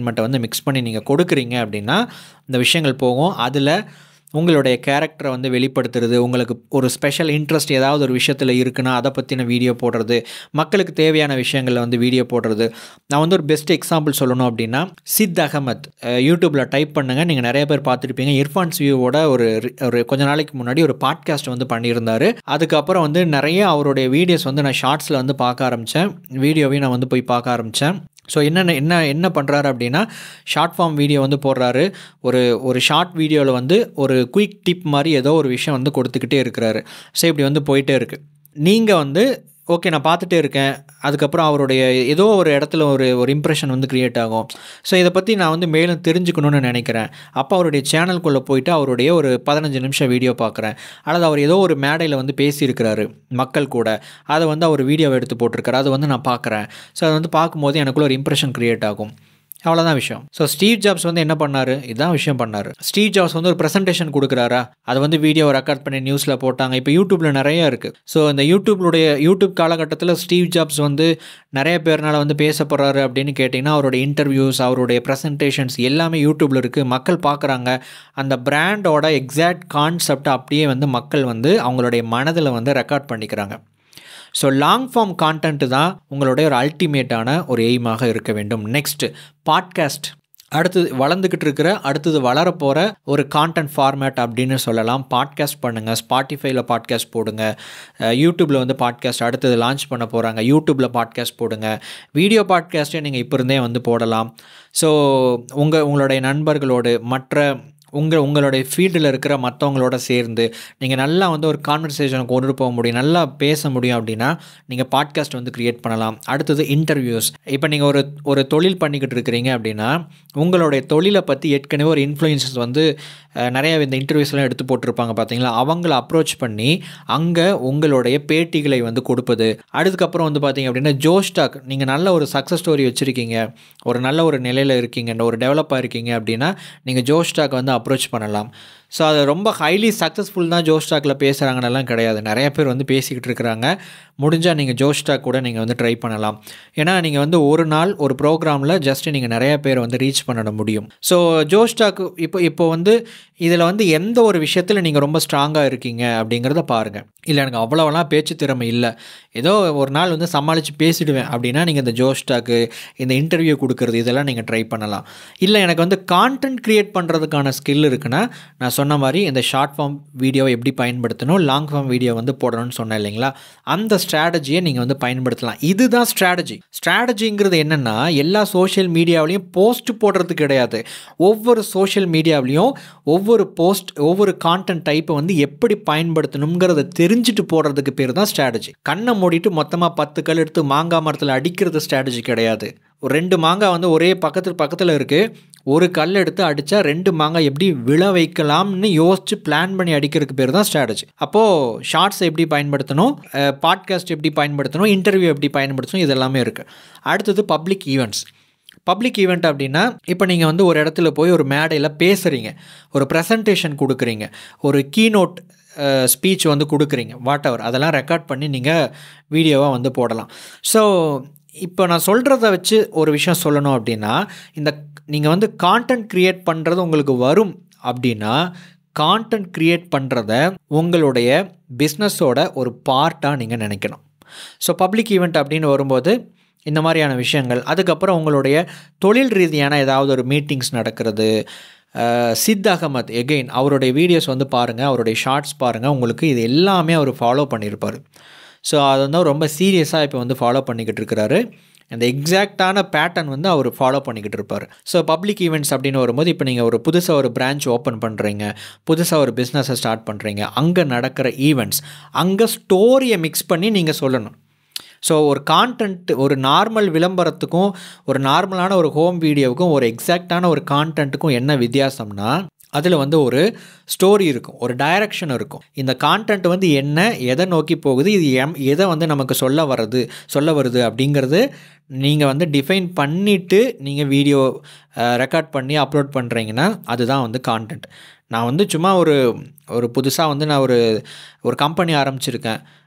என்டர்டெயின்மெண்ட்டை வந்து மிக்ஸ் பண்ணி நீங்கள் கொடுக்குறீங்க அப்படின்னா இந்த விஷயங்கள் போகும் அதில் உங்களுடைய கேரக்டரை வந்து வெளிப்படுத்துறது உங்களுக்கு ஒரு ஸ்பெஷல் இன்ட்ரெஸ்ட் ஏதாவது ஒரு விஷயத்தில் இருக்குன்னா அதை பற்றின வீடியோ போடுறது மக்களுக்கு தேவையான விஷயங்களில் வந்து வீடியோ போடுறது நான் வந்து ஒரு பெஸ்ட் எக்ஸாம்பிள் சொல்லணும் அப்படின்னா சித் அகமத் யூடியூப்பில் டைப் பண்ணுங்கள் நீங்கள் நிறைய பேர் பார்த்துருப்பீங்க இர்ஃபான்ஸ் வியூவோட ஒரு ஒரு கொஞ்ச நாளைக்கு முன்னாடி ஒரு பாட்காஸ்ட் வந்து பண்ணியிருந்தார் அதுக்கப்புறம் வந்து நிறைய அவருடைய வீடியோஸ் வந்து நான் ஷார்ட்ஸில் வந்து பார்க்க ஆரம்பித்தேன் வீடியோவையும் நான் வந்து போய் பார்க்க ஆரம்பித்தேன் ஸோ என்னென்ன என்ன என்ன பண்ணுறாரு அப்படின்னா ஷார்ட் ஃபார்ம் வீடியோ வந்து போடுறாரு ஒரு ஒரு ஷார்ட் வீடியோவில் வந்து ஒரு குயிக் டிப் மாதிரி ஏதோ ஒரு விஷயம் வந்து கொடுத்துக்கிட்டே இருக்கிறாரு ஸோ இப்படி வந்து போயிட்டே இருக்குது நீங்கள் வந்து ஓகே நான் பார்த்துட்டே இருக்கேன் அதுக்கப்புறம் அவருடைய ஏதோ ஒரு இடத்துல ஒரு ஒரு இம்ப்ரெஷன் வந்து க்ரியேட் ஆகும் ஸோ இதை பற்றி நான் வந்து மேலும் தெரிஞ்சுக்கணும்னு நினைக்கிறேன் அப்போ அவருடைய சேனல்குள்ளே போயிட்டு அவருடைய ஒரு பதினஞ்சு நிமிஷம் வீடியோ பார்க்குறேன் அல்லது அவர் ஏதோ ஒரு மேடையில் வந்து பேசியிருக்கிறாரு மக்கள் கூட அதை வந்து அவர் வீடியோவை எடுத்து போட்டிருக்காரு அதை வந்து நான் பார்க்குறேன் ஸோ அதை வந்து பார்க்கும்போது எனக்குள்ள ஒரு இம்ப்ரெஷன் க்ரியேட் ஆகும் அவ்வளோதான் விஷயம் ஸோ ஸ்டீவ் ஜாப்ஸ் வந்து என்ன பண்ணார் இதுதான் விஷயம் பண்ணார் ஸ்டீவ் ஜாப்ஸ் வந்து ஒரு ப்ரெசன்டேஷன் கொடுக்குறாரா அதை வந்து வீடியோ ரெக்கார்ட் பண்ணி நியூஸில் போட்டாங்க இப்போ யூடியூப்பில் நிறைய இருக்குது ஸோ இந்த யூடியூப்ளுடைய யூடியூப் காலகட்டத்தில் ஸ்டீவ் ஜாப்ஸ் வந்து நிறைய பேர்னால வந்து பேசப்படுறாரு அப்படின்னு கேட்டிங்கன்னா அவருடைய இன்டர்வியூஸ் அவருடைய ப்ரெசன்டேஷன்ஸ் எல்லாமே யூடியூப்பில் இருக்குது மக்கள் பார்க்குறாங்க அந்த பிராண்டோட எக்ஸாக்ட் கான்செப்டை அப்படியே வந்து மக்கள் வந்து அவங்களுடைய மனதில் வந்து ரெக்கார்ட் பண்ணிக்கிறாங்க ஸோ லாங் ஃபார்ம் கான்டென்ட் தான் உங்களுடைய ஒரு அல்டிமேட்டான ஒரு எய்மாக இருக்க வேண்டும் நெக்ஸ்ட் பாட்காஸ்ட் அடுத்தது வளர்ந்துக்கிட்டு இருக்கிற அடுத்தது வளரப்போகிற ஒரு கான்டென்ட் ஃபார்மேட் அப்படின்னு சொல்லலாம் பாட்காஸ்ட் பண்ணுங்கள் ஸ்பாட்டிஃபைல பாட்காஸ்ட் போடுங்க யூடியூப்பில் வந்து பாட்காஸ்ட் அடுத்தது லான்ச் பண்ண போகிறாங்க யூடியூப்பில் பாட்காஸ்ட் போடுங்க வீடியோ பாட்காஸ்ட்டே நீங்கள் இப்போ இருந்தே வந்து போடலாம் ஸோ உங்கள் உங்களுடைய நண்பர்களோடு மற்ற உங்கள் உங்களுடைய ஃபீல்டில் இருக்கிற மற்றவங்களோட சேர்ந்து நீங்கள் நல்லா வந்து ஒரு கான்வர்சேஷனை கொண்டு போக முடியும் நல்லா பேச முடியும் அப்படின்னா நீங்கள் பாட்காஸ்ட் வந்து க்ரியேட் பண்ணலாம் அடுத்தது இன்டர்வியூஸ் இப்போ நீங்கள் ஒரு ஒரு தொழில் பண்ணிக்கிட்டு இருக்கிறீங்க அப்படின்னா உங்களுடைய தொழிலை பற்றி ஏற்கனவே ஒரு இன்ஃப்ளூயன்சஸ் வந்து நிறைய இந்த இன்டர்வியூஸ்லாம் எடுத்து போட்டிருப்பாங்க பார்த்தீங்களா அவங்கள அப்ரோச் பண்ணி அங்கே உங்களுடைய பேட்டிகளை வந்து கொடுப்பது அதுக்கப்புறம் வந்து பார்த்தீங்க அப்படின்னா ஜோஸ்டாக் நீங்கள் நல்ல ஒரு சக்ஸஸ் ஸ்டோரி வச்சுருக்கீங்க ஒரு நல்ல ஒரு நிலையில் இருக்கீங்க ஒரு டெவலப்பாக இருக்கீங்க அப்படின்னா நீங்கள் ஜோஸ்டாக் வந்து அப்ரோச் பண்ணலாம் ஸோ அது ரொம்ப ஹைலி சக்ஸஸ்ஃபுல் தான் ஜோஸ்டாக்கில் பேசுகிறாங்கன்னெல்லாம் கிடையாது நிறைய பேர் வந்து பேசிக்கிட்டு இருக்கிறாங்க முடிஞ்சால் நீங்கள் ஜோஸ்டாக் கூட நீங்கள் வந்து ட்ரை பண்ணலாம் ஏன்னா நீங்கள் வந்து ஒரு நாள் ஒரு ப்ரோக்ராமில் ஜஸ்ட் நீங்கள் நிறைய பேர் வந்து ரீச் பண்ண முடியும் ஸோ ஜோஸ்டாக் இப்போ இப்போ வந்து இதில் வந்து எந்த ஒரு விஷயத்தில் நீங்கள் ரொம்ப ஸ்ட்ராங்காக இருக்கீங்க அப்படிங்கிறத பாருங்கள் இல்லை எனக்கு அவ்வளோவெல்லாம் பேச்சு திறமை இல்லை ஏதோ ஒரு நாள் வந்து சமாளித்து பேசிடுவேன் அப்படின்னா நீங்கள் இந்த ஜோஸ்டாக்கு இந்த இன்டர்வியூ கொடுக்குறது இதெல்லாம் நீங்கள் ட்ரை பண்ணலாம் இல்லை எனக்கு வந்து கான்டென்ட் க்ரியேட் பண்ணுறதுக்கான ஸ்கில் இருக்குன்னா நான் சொன்ன மாதிரி இந்த ஷார்ட் ஃபார்ம் வீடியோவை எப்படி பயன்படுத்தணும் லாங் ஃபார்ம் வீடியோ வந்து போடணும்னு சொன்னேன் இல்லைங்களா அந்த ஸ்ட்ராட்டஜியை நீங்கள் வந்து பயன்படுத்தலாம் இதுதான் ஸ்ட்ராட்டஜி ஸ்ட்ராட்டஜிங்கிறது என்னென்னா எல்லா சோஷியல் மீடியாவிலையும் போஸ்ட் போடுறது கிடையாது ஒவ்வொரு சோஷியல் மீடியாவிலையும் ஒவ்வொரு போஸ்ட் ஒவ்வொரு கான்டென்ட் டைப்பை வந்து எப்படி பயன்படுத்தணுங்கிறத தெரிஞ்சுட்டு போடுறதுக்கு பேர் தான் ஸ்ட்ராட்டஜி கண்ணை மூடிட்டு மொத்தமாக பத்து கல் எடுத்து மாங்காய் மரத்தில் அடிக்கிறது ஸ்ட்ராட்டஜி கிடையாது ஒரு ரெண்டு மாங்காய் வந்து ஒரே பக்கத்தில் பக்கத்தில் இருக்குது ஒரு கல் எடுத்து அடித்தா ரெண்டு மாங்காய் எப்படி விழ வைக்கலாம்னு யோசிச்சு பிளான் பண்ணி அடிக்கிறதுக்கு பேர் தான் ஸ்ட்ராட்டஜி அப்போது ஷார்ட்ஸ் எப்படி பயன்படுத்தணும் பாட்காஸ்ட் எப்படி பயன்படுத்தணும் இன்டர்வியூ எப்படி பயன்படுத்தணும் இது எல்லாமே இருக்குது அடுத்தது பப்ளிக் ஈவெண்ட்ஸ் பப்ளிக் ஈவெண்ட் அப்படின்னா இப்போ நீங்கள் வந்து ஒரு இடத்துல போய் ஒரு மேடையில் பேசுகிறீங்க ஒரு ப்ரெசன்டேஷன் கொடுக்குறீங்க ஒரு கீநோட் ஸ்பீச் வந்து கொடுக்குறீங்க வாட் எவர் அதெல்லாம் ரெக்கார்ட் பண்ணி நீங்கள் வீடியோவாக வந்து போடலாம் ஸோ இப்போ நான் சொல்கிறத வச்சு ஒரு விஷயம் சொல்லணும் அப்படின்னா இந்த நீங்கள் வந்து கான்டென்ட் க்ரியேட் பண்ணுறது உங்களுக்கு வரும் அப்படின்னா கான்டென்ட் க்ரியேட் பண்ணுறத உங்களுடைய பிஸ்னஸோட ஒரு பார்ட்டாக நீங்கள் நினைக்கணும் ஸோ பப்ளிக் ஈவெண்ட் அப்படின்னு வரும்போது இந்த மாதிரியான விஷயங்கள் அதுக்கப்புறம் உங்களுடைய தொழில் ரீதியான ஏதாவது ஒரு மீட்டிங்ஸ் நடக்கிறது சித் அகமத் எகெயின் அவருடைய வீடியோஸ் வந்து பாருங்கள் அவருடைய ஷார்ட்ஸ் பாருங்கள் உங்களுக்கு இது எல்லாமே அவர் ஃபாலோ பண்ணியிருப்பார் ஸோ அது வந்து ரொம்ப சீரியஸாக இப்போ வந்து ஃபாலோ பண்ணிக்கிட்டு இருக்கிறாரு அந்த எக்ஸாக்டான பேட்டர்ன் வந்து அவர் ஃபாலோ பண்ணிக்கிட்டு இருப்பார் ஸோ பப்ளிக் ஈவெண்ட்ஸ் அப்படின்னு வரும்போது இப்போ நீங்கள் ஒரு புதுசாக ஒரு பிரான்ச் ஓப்பன் பண்ணுறீங்க புதுசாக ஒரு பிஸ்னஸை ஸ்டார்ட் பண்ணுறீங்க அங்கே நடக்கிற ஈவெண்ட்ஸ் அங்கே ஸ்டோரியை மிக்ஸ் பண்ணி நீங்கள் சொல்லணும் ஸோ ஒரு கான்டென்ட் ஒரு நார்மல் விளம்பரத்துக்கும் ஒரு நார்மலான ஒரு ஹோம் வீடியோவுக்கும் ஒரு எக்ஸாக்டான ஒரு கான்டென்ட்டுக்கும் என்ன வித்தியாசம்னா அதில் வந்து ஒரு ஸ்டோரி இருக்கும் ஒரு டைரக்ஷன் இருக்கும் இந்த கான்டென்ட் வந்து என்ன எதை நோக்கி போகுது இது எம் எதை வந்து நமக்கு சொல்ல வர்றது சொல்ல வருது அப்படிங்கிறது நீங்கள் வந்து டிஃபைன் பண்ணிவிட்டு நீங்கள் வீடியோ ரெக்கார்ட் பண்ணி அப்லோட் பண்ணுறீங்கன்னா அதுதான் வந்து கான்டென்ட் நான் வந்து சும்மா ஒரு ஒரு புதுசாக வந்து நான் ஒரு ஒரு கம்பெனி ஆரம்பிச்சிருக்கேன்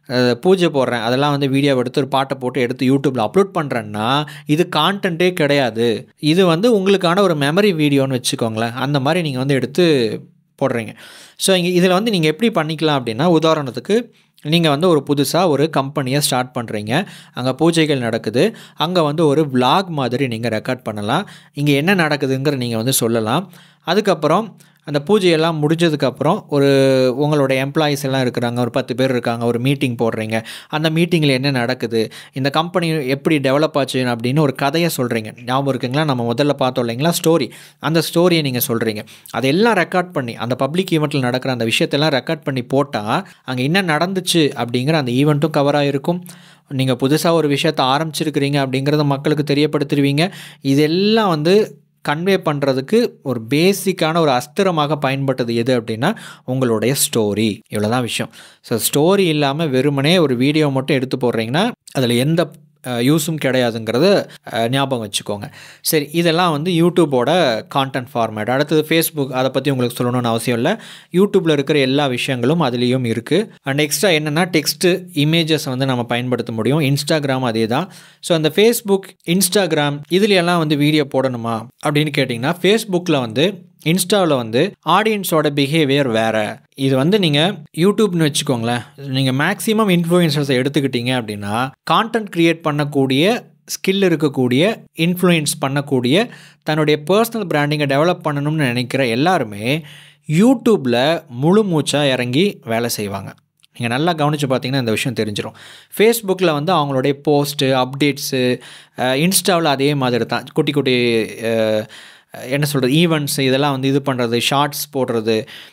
அஹ், பூஜை போடுறேன் அதெல்லாம் வந்து வீடியோ எடுத்து ஒரு பாட்டை போட்டு எடுத்து யூடியூப்பில் அப்லோட் பண்ணுறேன்னா இது கான்டென்ட்டே கிடையாது இது வந்து உங்களுக்கான ஒரு மெமரி வீடியோன்னு வச்சுக்கோங்களேன் அந்த மாதிரி நீங்கள் வந்து எடுத்து போடுறீங்க ஸோ இங்கே இதில் வந்து நீங்கள் எப்படி பண்ணிக்கலாம் அப்படின்னா உதாரணத்துக்கு நீங்கள் வந்து ஒரு புதுசாக ஒரு கம்பெனியை ஸ்டார்ட் பண்ணுறீங்க அங்கே பூஜைகள் நடக்குது அங்கே வந்து ஒரு vlog மாதிரி நீங்கள் ரெக்கார்ட் பண்ணலாம் இங்கே என்ன நடக்குதுங்கிற நீங்கள் வந்து சொல்லலாம் அதுக்கப்புறம் அந்த பூஜையெல்லாம் முடிஞ்சதுக்கப்புறம் ஒரு உங்களோட எம்ப்ளாயீஸ் எல்லாம் இருக்கிறாங்க ஒரு பத்து பேர் இருக்காங்க ஒரு மீட்டிங் போடுறீங்க அந்த மீட்டிங்கில் என்ன நடக்குது இந்த கம்பெனி எப்படி டெவலப் ஆச்சு அப்படின்னு ஒரு கதையை சொல்கிறீங்க ஞாபகம் இருக்குங்களா நம்ம முதல்ல பார்த்தோம் இல்லைங்களா ஸ்டோரி அந்த ஸ்டோரியை நீங்கள் சொல்கிறீங்க அதெல்லாம் ரெக்கார்ட் பண்ணி அந்த பப்ளிக் ஈவெண்ட்டில் நடக்கிற அந்த விஷயத்தெல்லாம் ரெக்கார்ட் பண்ணி போட்டால் அங்கே என்ன நடந்துச்சு அப்படிங்கிற அந்த ஈவெண்ட்டும் கவர் ஆகிருக்கும் நீங்கள் புதுசாக ஒரு விஷயத்தை ஆரம்பிச்சிருக்கிறீங்க அப்படிங்கிறத மக்களுக்கு தெரியப்படுத்திடுவீங்க இதெல்லாம் வந்து கன்வே பண்ணுறதுக்கு ஒரு பேசிக்கான ஒரு அஸ்திரமாக பயன்பட்டது எது அப்படின்னா உங்களுடைய ஸ்டோரி இவ்வளோதான் விஷயம் ஸோ ஸ்டோரி இல்லாமல் வெறுமனே ஒரு வீடியோ மட்டும் எடுத்து போடுறீங்கன்னா அதில் எந்த யூஸும் கிடையாதுங்கிறத அஹ், ஞாபகம் வச்சுக்கோங்க சரி இதெல்லாம் வந்து யூடியூபோட கான்டென்ட் ஃபார்மேட் அடுத்தது ஃபேஸ்புக் அதை பற்றி உங்களுக்கு சொல்லணும்னு அவசியம் இல்லை யூடியூப்பில் இருக்கிற எல்லா விஷயங்களும் அதுலேயும் இருக்குது அண்ட் எக்ஸ்ட்ரா என்னென்னா டெக்ஸ்ட்டு இமேஜஸ் வந்து நம்ம பயன்படுத்த முடியும் இன்ஸ்டாகிராம் அதே தான் ஸோ அந்த ஃபேஸ்புக் இன்ஸ்டாகிராம் இதுலையெல்லாம் வந்து வீடியோ போடணுமா அப்படின்னு கேட்டிங்கன்னா ஃபேஸ்புக்கில் வந்து இன்ஸ்டாவில் வந்து ஆடியன்ஸோட பிஹேவியர் வேறு இது வந்து நீங்கள் யூடியூப்னு வச்சுக்கோங்களேன் நீங்கள் மேக்ஸிமம் இன்ஃப்ளூயன்சர்ஸை எடுத்துக்கிட்டீங்க அப்படின்னா கான்டென்ட் க்ரியேட் பண்ணக்கூடிய ஸ்கில் இருக்கக்கூடிய இன்ஃப்ளூயன்ஸ் பண்ணக்கூடிய தன்னுடைய பர்சனல் பிராண்டிங்கை டெவலப் பண்ணணும்னு நினைக்கிற எல்லாருமே யூடியூப்பில் முழு மூச்சாக இறங்கி வேலை செய்வாங்க நீங்கள் நல்லா கவனித்து பார்த்தீங்கன்னா இந்த விஷயம் தெரிஞ்சிடும் ஃபேஸ்புக்கில் வந்து அவங்களுடைய போஸ்ட்டு அப்டேட்ஸு இன்ஸ்டாவில் அதே மாதிரி தான் குட்டி குட்டி அஹ், என்ன சொல்கிறது ஈவெண்ட்ஸ் இதெல்லாம் வந்து இது பண்ணுறது ஷார்ட்ஸ் போடுறது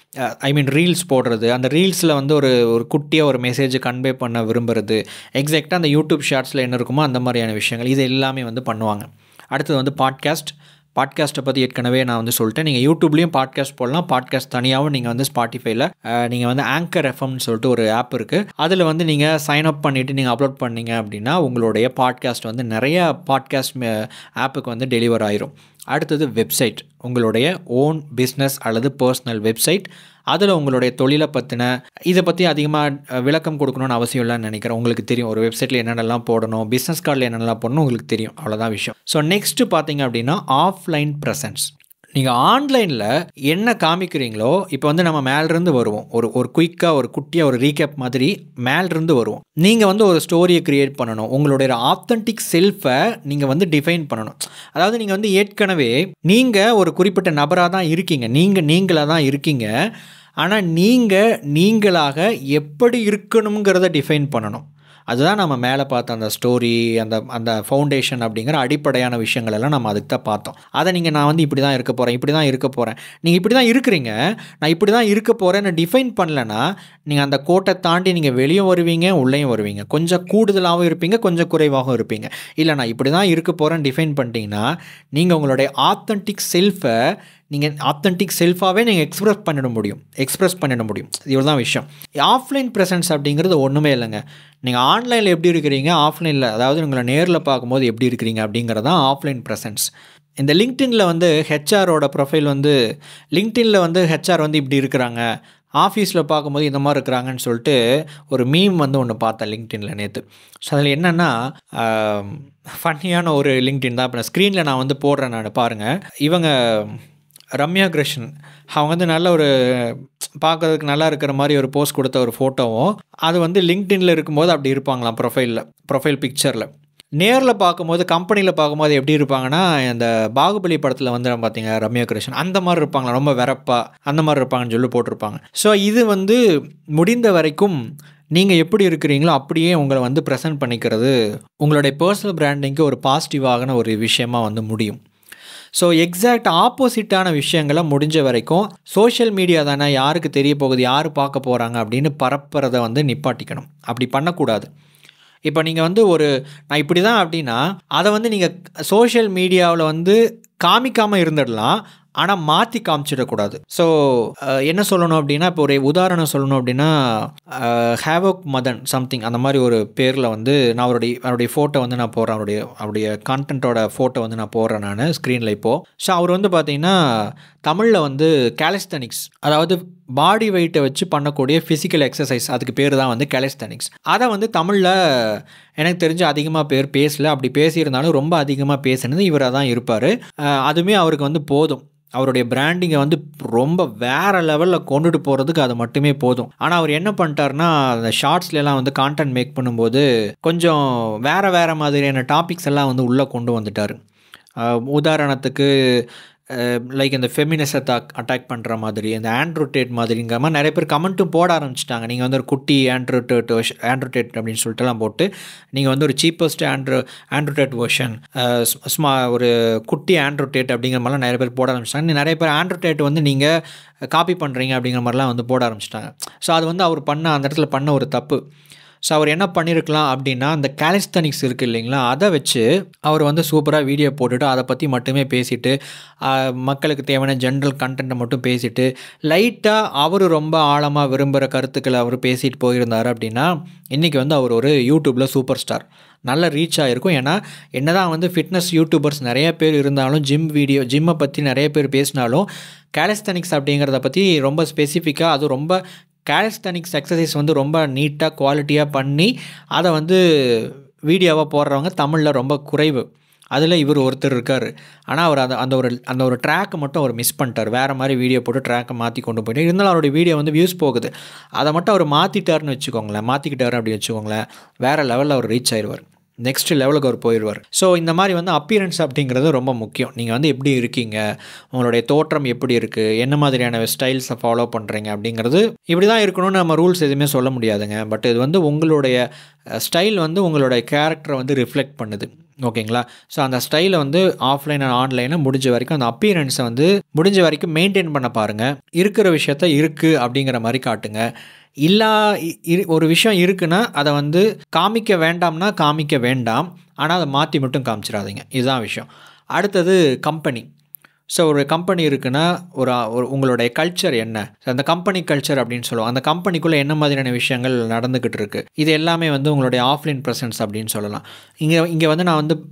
ஐ மீன் ரீல்ஸ் போடுறது அந்த ரீல்ஸில் வந்து ஒரு ஒரு குட்டியாக ஒரு மெசேஜ் கன்வே பண்ண விரும்புறது எக்ஸாக்டாக அந்த யூடியூப் ஷார்ட்ஸில் என்ன இருக்குமோ அந்த மாதிரியான விஷயங்கள் இது எல்லாமே வந்து பண்ணுவாங்க அடுத்தது வந்து பாட்காஸ்ட் பாட்காஸ்ட்டை பற்றி ஏற்கனவே நான் வந்து சொல்லிட்டேன் நீங்கள் யூடியூப்லேயும் பாட்காஸ்ட் போடலாம் பாட்காஸ்ட் தனியாகவும் நீங்கள் வந்து ஸ்பாட்டிஃபைல நீங்கள் வந்து ஆங்கர் எஃப்எம்னு சொல்லிட்டு ஒரு ஆப் இருக்குது அதில் வந்து நீங்கள் சைன் அப் பண்ணிவிட்டு நீங்கள் அப்லோட் பண்ணீங்க அப்படின்னா உங்களுடைய பாட்காஸ்ட் வந்து நிறைய பாட்காஸ்ட் ஆப்புக்கு வந்து டெலிவர் ஆயிரும் அடுத்தது வெப்சைட் உங்களுடைய ஓன் பிஸ்னஸ் அல்லது பர்சனல் வெப்சைட் அதில் உங்களுடைய தொழிலை பற்றின இதை பற்றி அதிகமாக விளக்கம் கொடுக்கணும்னு அவசியம் இல்லைன்னு நினைக்கிறேன் உங்களுக்கு தெரியும் ஒரு வெப்சைட்டில் என்னென்னலாம் போடணும் பிஸ்னஸ் கார்டில் என்னென்னலாம் போடணும் உங்களுக்கு தெரியும் அவ்வளோதான் விஷயம் ஸோ நெக்ஸ்ட்டு பார்த்தீங்க அப்படின்னா ஆஃப்லைன் ப்ரெசன்ஸ் நீங்கள் ஆன்லைனில் என்ன காமிக்கிறீங்களோ இப்போ வந்து நம்ம மேலிருந்து வருவோம் ஒரு ஒரு குயிக்காக ஒரு குட்டியாக ஒரு ரீகேப் மாதிரி மேலிருந்து வருவோம் நீங்கள் வந்து ஒரு ஸ்டோரியை க்ரியேட் பண்ணணும் உங்களுடைய ஆத்தென்டிக் செல்ஃபை நீங்கள் வந்து டிஃபைன் பண்ணணும் அதாவது நீங்கள் வந்து ஏற்கனவே நீங்கள் ஒரு குறிப்பிட்ட நபராக தான் இருக்கீங்க நீங்கள் நீங்களாக தான் இருக்கீங்க ஆனால் நீங்கள் நீங்களாக எப்படி இருக்கணுங்கிறத டிஃபைன் பண்ணணும் அதுதான் நம்ம மேலே பார்த்த அந்த ஸ்டோரி அந்த அந்த ஃபவுண்டேஷன் அப்படிங்கிற அடிப்படையான விஷயங்கள் எல்லாம் நம்ம அதுக்கு தான் பார்த்தோம் அதை நீங்கள் நான் வந்து இப்படி தான் இருக்க போகிறேன் இப்படி தான் இருக்க போகிறேன் நீங்கள் இப்படி தான் இருக்கிறீங்க நான் இப்படி தான் இருக்க போகிறேன்னு டிஃபைன் பண்ணலன்னா நீங்கள் அந்த கோட்டை தாண்டி நீங்கள் வெளியே வருவீங்க உள்ளேயும் வருவீங்க கொஞ்சம் கூடுதலாகவும் இருப்பீங்க கொஞ்சம் குறைவாகவும் இருப்பீங்க இல்லை நான் இப்படி தான் இருக்க போகிறேன்னு டிஃபைன் பண்ணிட்டீங்கன்னா நீங்கள் உங்களுடைய ஆத்தென்டிக் செல்ஃபை நீங்கள் ஆத்தென்டிக் செல்ஃபாகவே நீங்கள் எக்ஸ்ப்ரெஸ் பண்ணிட முடியும் எக்ஸ்ப்ரெஸ் பண்ணிட முடியும் இவ்வளோ தான் விஷயம் ஆஃப்லைன் ப்ரெசன்ஸ் அப்படிங்கிறது ஒன்றுமே இல்லைங்க நீங்கள் ஆன்லைனில் எப்படி இருக்கிறீங்க ஆஃப்லைனில் அதாவது உங்களை நேரில் பார்க்கும்போது எப்படி இருக்கிறீங்க அப்படிங்கிறது தான் ஆஃப்லைன் ப்ரெசன்ஸ் இந்த லிங்க்டின்ல வந்து ஹெச்ஆரோட ப்ரொஃபைல் வந்து லிங்க்டின்ல வந்து ஹெச்ஆர் வந்து இப்படி இருக்கிறாங்க ஆஃபீஸில் பார்க்கும்போது இந்த மாதிரி இருக்கிறாங்கன்னு சொல்லிட்டு ஒரு மீம் வந்து ஒன்று பார்த்தேன் லிங்க்டின்ல நேற்று ஸோ அதில் என்னென்னா ஃபன்னியான ஒரு லிங்க்டின் தான் இப்போ நான் ஸ்க்ரீனில் நான் வந்து போடுறேன் நான் பாருங்கள் இவங்க ரம்யா கிருஷ்ணன் அவங்க வந்து நல்ல ஒரு பார்க்கறதுக்கு நல்லா இருக்கிற மாதிரி ஒரு போஸ்ட் கொடுத்த ஒரு ஃபோட்டோவும் அது வந்து லிங்க்டின்ல இருக்கும்போது அப்படி இருப்பாங்களாம் ப்ரொஃபைலில் ப்ரொஃபைல் பிக்சரில் நேரில் பார்க்கும்போது கம்பெனியில் பார்க்கும்போது எப்படி இருப்பாங்கன்னா இந்த பாகுபலி படத்தில் வந்து நம்ம பார்த்தீங்க ரம்யா கிருஷ்ணன் அந்த மாதிரி இருப்பாங்களா ரொம்ப வெறப்பா அந்த மாதிரி இருப்பாங்கன்னு சொல்லி போட்டிருப்பாங்க ஸோ இது வந்து முடிந்த வரைக்கும் நீங்கள் எப்படி இருக்கிறீங்களோ அப்படியே உங்களை வந்து ப்ரெசென்ட் பண்ணிக்கிறது உங்களுடைய பர்சனல் பிராண்டிங்க்கு ஒரு பாசிட்டிவான ஒரு விஷயமா வந்து முடியும் ஸோ எக்ஸாக்ட் ஆப்போசிட்டான விஷயங்களை முடிஞ்ச வரைக்கும் சோஷியல் மீடியா தானே யாருக்கு தெரிய போகுது யார் பார்க்க போகிறாங்க அப்படின்னு பரப்புறதை வந்து நிப்பாட்டிக்கணும் அப்படி பண்ணக்கூடாது இப்போ நீங்கள் வந்து ஒரு நான் இப்படி தான் அப்படின்னா அதை வந்து நீங்கள் சோஷியல் மீடியாவில் வந்து காமிக்காமல் இருந்துடலாம் ஆனால் மாற்றி காமிச்சிடக்கூடாது ஸோ என்ன சொல்லணும் அப்படின்னா இப்போ ஒரு உதாரணம் சொல்லணும் அப்படின்னா ஹேவோக் மதன் சம்திங் அந்த மாதிரி ஒரு பேரில் வந்து நான் அவருடைய அவருடைய ஃபோட்டோ வந்து நான் போடுறேன் அவருடைய அவருடைய கான்டென்ட்டோட ஃபோட்டோ வந்து நான் போடுறேன் நான் ஸ்க்ரீனில் இப்போது ஸோ அவர் வந்து பார்த்தீங்கன்னா தமிழில் வந்து கேலிஸ்தனிக்ஸ் அதாவது பாடி வெயிட்டை வச்சு பண்ணக்கூடிய ஃபிசிக்கல் எக்ஸசைஸ் அதுக்கு பேர் தான் வந்து கெலஸ்தனிக்ஸ் அதை வந்து தமிழில் எனக்கு தெரிஞ்சு அதிகமாக பேர் பேசல அப்படி பேசியிருந்தாலும் ரொம்ப அதிகமாக பேசினது இவராக தான் இருப்பார் அதுவுமே அவருக்கு வந்து போதும் அவருடைய பிராண்டிங்கை வந்து ரொம்ப வேறு லெவலில் கொண்டுட்டு போகிறதுக்கு அது மட்டுமே போதும் ஆனால் அவர் என்ன பண்ணிட்டாருன்னா அந்த ஷார்ட்ஸ்லாம் வந்து கான்டென்ட் மேக் பண்ணும்போது கொஞ்சம் வேறு வேறு மாதிரியான டாபிக்ஸ் எல்லாம் வந்து உள்ளே கொண்டு வந்துட்டார் உதாரணத்துக்கு லைக் இந்த ஃபெமினிசத்தை அட்டாக் பண்ணுற மாதிரி இந்த ஆண்ட்ரோடேட் மாதிரிங்கிற மாதிரி நிறைய பேர் கமெண்ட்டும் போட ஆரம்பிச்சிட்டாங்க நீங்கள் வந்து ஒரு குட்டி ஆண்ட்ரோடேட் ஆண்ட்ரோடேட் அப்படின்னு சொல்லிட்டுலாம் போட்டு நீங்கள் வந்து ஒரு சீப்பஸ்ட் ஆண்ட்ரோ ஆண்ட்ரோடேட் வெர்ஷன் ஸ்மா ஒரு குட்டி ஆண்ட்ரோடேட் அப்படிங்கிற மாதிரிலாம் நிறைய பேர் போட ஆரம்பிச்சிட்டாங்க நிறைய பேர் ஆண்ட்ரோடேட் வந்து நீங்கள் காப்பி பண்ணுறீங்க அப்படிங்கிற மாதிரிலாம் வந்து போட ஆரம்பிச்சிட்டாங்க ஸோ அது வந்து அவர் பண்ண அந்த இடத்துல பண்ண ஒரு தப்பு ஸோ அவர் என்ன பண்ணியிருக்கலாம் அப்படின்னா அந்த கேலிஸ்தனிக்ஸ் இருக்குது இல்லைங்களா அதை வச்சு அவர் வந்து சூப்பராக வீடியோ போட்டுட்டு அதை பற்றி மட்டுமே பேசிட்டு மக்களுக்கு தேவையான ஜென்ரல் கண்டென்ட்டை மட்டும் பேசிட்டு லைட்டாக அவர் ரொம்ப ஆழமாக விரும்புகிற கருத்துக்களை அவர் பேசிட்டு போயிருந்தார் அப்படின்னா இன்றைக்கி வந்து அவர் ஒரு யூடியூப்பில் சூப்பர் ஸ்டார் நல்ல ரீச் ஆகிருக்கும் ஏன்னா என்ன தான் வந்து ஃபிட்னஸ் யூடியூபர்ஸ் நிறைய பேர் இருந்தாலும் ஜிம் வீடியோ ஜிம்மை பற்றி நிறைய பேர் பேசினாலும் கேலிஸ்தனிக்ஸ் அப்படிங்கிறத பற்றி ரொம்ப ஸ்பெசிஃபிக்காக அது ரொம்ப கேலிஸ்தனிக்ஸ் எக்ஸசைஸ் வந்து ரொம்ப நீட்டாக குவாலிட்டியாக பண்ணி அதை வந்து வீடியோவாக போடுறவங்க தமிழில் ரொம்ப குறைவு அதில் இவர் ஒருத்தர் இருக்கார் ஆனால் அவர் அந்த அந்த ஒரு அந்த ஒரு ட்ராக்கை மட்டும் அவர் மிஸ் பண்ணிட்டார் வேறு மாதிரி வீடியோ போட்டு ட்ராக்கை மாற்றி கொண்டு போயிட்டு இருந்தாலும் அவருடைய வீடியோ வந்து வியூஸ் போகுது அதை மட்டும் அவர் மாற்றிட்டாருன்னு வச்சுக்கோங்களேன் மாற்றிக்கிட்டாரு அப்படின்னு வச்சுக்கோங்களேன் வேறு லெவலில் அவர் ரீச் ஆயிடுவார் நெக்ஸ்ட் லெவலுக்கு அவர் போயிடுவார் ஸோ இந்த மாதிரி வந்து அப்பியரன்ஸ் அப்படிங்கிறது ரொம்ப முக்கியம் நீங்கள் வந்து எப்படி இருக்கீங்க உங்களுடைய தோற்றம் எப்படி இருக்குது என்ன மாதிரியான ஸ்டைல்ஸை ஃபாலோ பண்ணுறீங்க அப்படிங்கிறது இப்படி தான் இருக்கணும்னு நம்ம ரூல்ஸ் எதுவுமே சொல்ல முடியாதுங்க பட் இது வந்து உங்களுடைய ஸ்டைல் வந்து உங்களுடைய கேரக்டரை வந்து ரிஃப்ளெக்ட் பண்ணுது ஓகேங்களா ஸோ அந்த ஸ்டைலை வந்து ஆஃப்லைன் அண்ட் ஆன்லைனை முடிஞ்ச வரைக்கும் அந்த அப்பியரன்ஸை வந்து முடிஞ்ச வரைக்கும் மெயின்டைன் பண்ண பாருங்கள் இருக்கிற விஷயத்த இருக்குது அப்படிங்கிற மாதிரி காட்டுங்க இல்லா ஒரு விஷயம் இருக்குன்னா அதை வந்து காமிக்க வேண்டாம்னா காமிக்க வேண்டாம் ஆனால் அதை மாற்றி மட்டும் காமிச்சிடாதீங்க இதுதான் விஷயம் அடுத்தது கம்பெனி ஸோ ஒரு கம்பெனி இருக்குன்னா ஒரு ஒரு உங்களுடைய கல்ச்சர் என்ன அந்த கம்பெனி கல்ச்சர் அப்படின்னு சொல்லுவோம் அந்த கம்பெனிக்குள்ளே என்ன மாதிரியான விஷயங்கள் நடந்துக்கிட்டு இருக்குது இது எல்லாமே வந்து உங்களுடைய ஆஃப்லைன் ப்ரெசன்ஸ் அப்படின்னு சொல்லலாம் இங்கே இங்கே வந்து நான் வந்து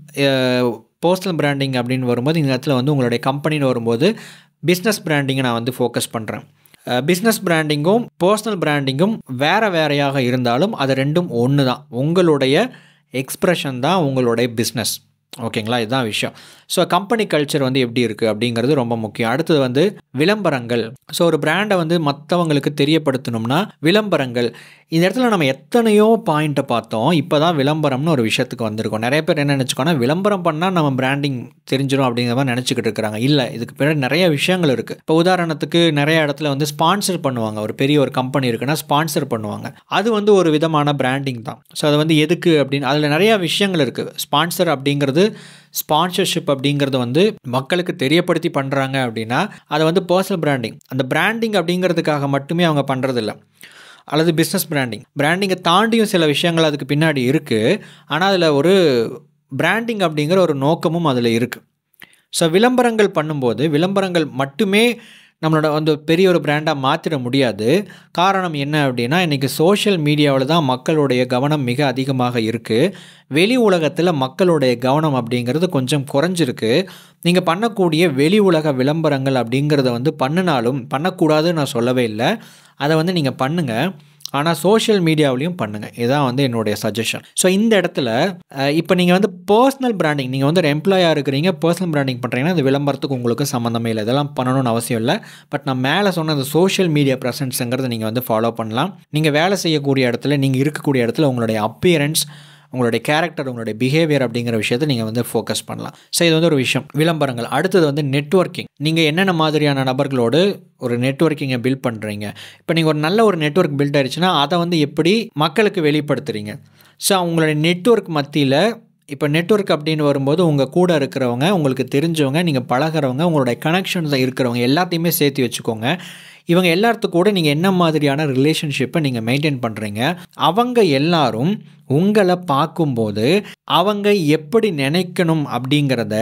பர்சனல் பிராண்டிங் அப்படின்னு வரும்போது இந்த இடத்துல வந்து உங்களுடைய கம்பெனின்னு வரும்போது பிஸ்னஸ் பிராண்டிங்கை நான் வந்து ஃபோக்கஸ் பண்ணுறேன் பிஸ்னஸ் பிராண்டிங்கும் பர்சனல் பிராண்டிங்கும் வேறு வேறையாக இருந்தாலும் அது ரெண்டும் ஒன்று தான் உங்களுடைய எக்ஸ்ப்ரெஷன் தான் உங்களுடைய பிஸ்னஸ் ஓகேங்களா இதுதான் விஷயம் ஸோ கம்பெனி கல்ச்சர் வந்து எப்படி இருக்குது அப்படிங்கிறது ரொம்ப முக்கியம் அடுத்தது வந்து விளம்பரங்கள் ஸோ ஒரு பிராண்டை வந்து மற்றவங்களுக்கு தெரியப்படுத்தணும்னா விளம்பரங்கள் இந்த இடத்துல நம்ம எத்தனையோ பாயிண்ட்டை பார்த்தோம் இப்போ தான் விளம்பரம்னு ஒரு விஷயத்துக்கு வந்திருக்கோம் நிறைய பேர் என்ன நினச்சிக்கோன்னா விளம்பரம் பண்ணால் நம்ம பிராண்டிங் தெரிஞ்சிடும் அப்படிங்கிற மாதிரி நினச்சிக்கிட்டு இருக்கிறாங்க இல்லை இதுக்கு பின்னாடி நிறைய விஷயங்கள் இருக்குது இப்போ உதாரணத்துக்கு நிறைய இடத்துல வந்து ஸ்பான்சர் பண்ணுவாங்க ஒரு பெரிய ஒரு கம்பெனி இருக்குன்னா ஸ்பான்சர் பண்ணுவாங்க அது வந்து ஒரு விதமான பிராண்டிங் தான் ஸோ அது வந்து எதுக்கு அப்படின்னு அதில் நிறைய விஷயங்கள் இருக்குது ஸ்பான்சர் அப்படிங்கிறது ஸ்பான்சர்ஷிப் அப்படிங்கிறது வந்து மக்களுக்கு தெரியப்படுத்தி பண்ணுறாங்க அப்படின்னா அதை வந்து பர்சனல் பிராண்டிங் அந்த பிராண்டிங் அப்படிங்கிறதுக்காக மட்டுமே அவங்க பண்ணுறதில்ல அல்லது பிஸ்னஸ் பிராண்டிங் பிராண்டிங்கை தாண்டியும் சில விஷயங்கள் அதுக்கு பின்னாடி இருக்குது ஆனால் அதில் ஒரு பிராண்டிங் அப்படிங்கிற ஒரு நோக்கமும் அதில் இருக்குது ஸோ விளம்பரங்கள் பண்ணும்போது விளம்பரங்கள் மட்டுமே நம்மளோட வந்து பெரிய ஒரு பிராண்டாக மாற்றிட முடியாது காரணம் என்ன அப்படின்னா இன்றைக்கி சோஷியல் மீடியாவில் தான் மக்களுடைய கவனம் மிக அதிகமாக இருக்குது வெளி உலகத்தில் மக்களுடைய கவனம் அப்படிங்கிறது கொஞ்சம் குறைஞ்சிருக்கு நீங்கள் பண்ணக்கூடிய வெளி உலக விளம்பரங்கள் அப்படிங்கிறத வந்து பண்ணினாலும் பண்ணக்கூடாதுன்னு நான் சொல்லவே இல்லை அதை வந்து நீங்கள் பண்ணுங்கள் ஆனால் சோஷியல் மீடியாவிலையும் பண்ணுங்கள் இதுதான் வந்து என்னுடைய சஜஷன் ஸோ இந்த இடத்துல இப்போ நீங்கள் வந்து பர்சனல் பிராண்டிங் நீங்கள் வந்து ஒரு எம்ப்ளாயாக இருக்கிறீங்க பர்சனல் பிராண்டிங் பண்ணுறீங்கன்னா அந்த விளம்பரத்துக்கு உங்களுக்கு சம்மந்தமே இல்லை இதெல்லாம் பண்ணணும்னு அவசியம் இல்லை பட் நான் மேலே சொன்ன அந்த சோஷியல் மீடியா ப்ரெசன்ஸுங்கிறத நீங்கள் வந்து ஃபாலோ பண்ணலாம் நீங்கள் வேலை செய்யக்கூடிய இடத்துல நீங்கள் இருக்கக்கூடிய இடத்துல உங்களுடைய அப்பியரன்ஸ் உங்களுடைய கேரக்டர் உங்களுடைய பிஹேவியர் அப்படிங்கிற விஷயத்தை நீங்கள் வந்து ஃபோக்கஸ் பண்ணலாம் ஸோ இது வந்து ஒரு விஷயம் விளம்பரங்கள் அடுத்தது வந்து நெட்ஒர்க்கிங் நீங்கள் என்னென்ன மாதிரியான நபர்களோடு ஒரு நெட்ஒர்க்கிங்கை பில்ட் பண்ணுறீங்க இப்போ நீங்கள் ஒரு நல்ல ஒரு நெட்ஒர்க் பில்ட் ஆயிடுச்சுன்னா அதை வந்து எப்படி மக்களுக்கு வெளிப்படுத்துகிறீங்க ஸோ உங்களுடைய நெட்ஒர்க் மத்தியில் இப்போ நெட்ஒர்க் அப்படின்னு வரும்போது உங்கள் கூட இருக்கிறவங்க உங்களுக்கு தெரிஞ்சவங்க நீங்கள் பழகிறவங்க உங்களுடைய கனெக்ஷன்ஸ் இருக்கிறவங்க எல்லாத்தையுமே சேர்த்து வச்சுக்கோங்க இவங்க எல்லாத்துக்கு கூட நீங்கள் என்ன மாதிரியான ரிலேஷன்ஷிப்பை நீங்கள் மெயின்டைன் பண்ணுறீங்க அவங்க எல்லாரும் உங்களை பார்க்கும்போது அவங்க எப்படி நினைக்கணும் அப்படிங்கிறத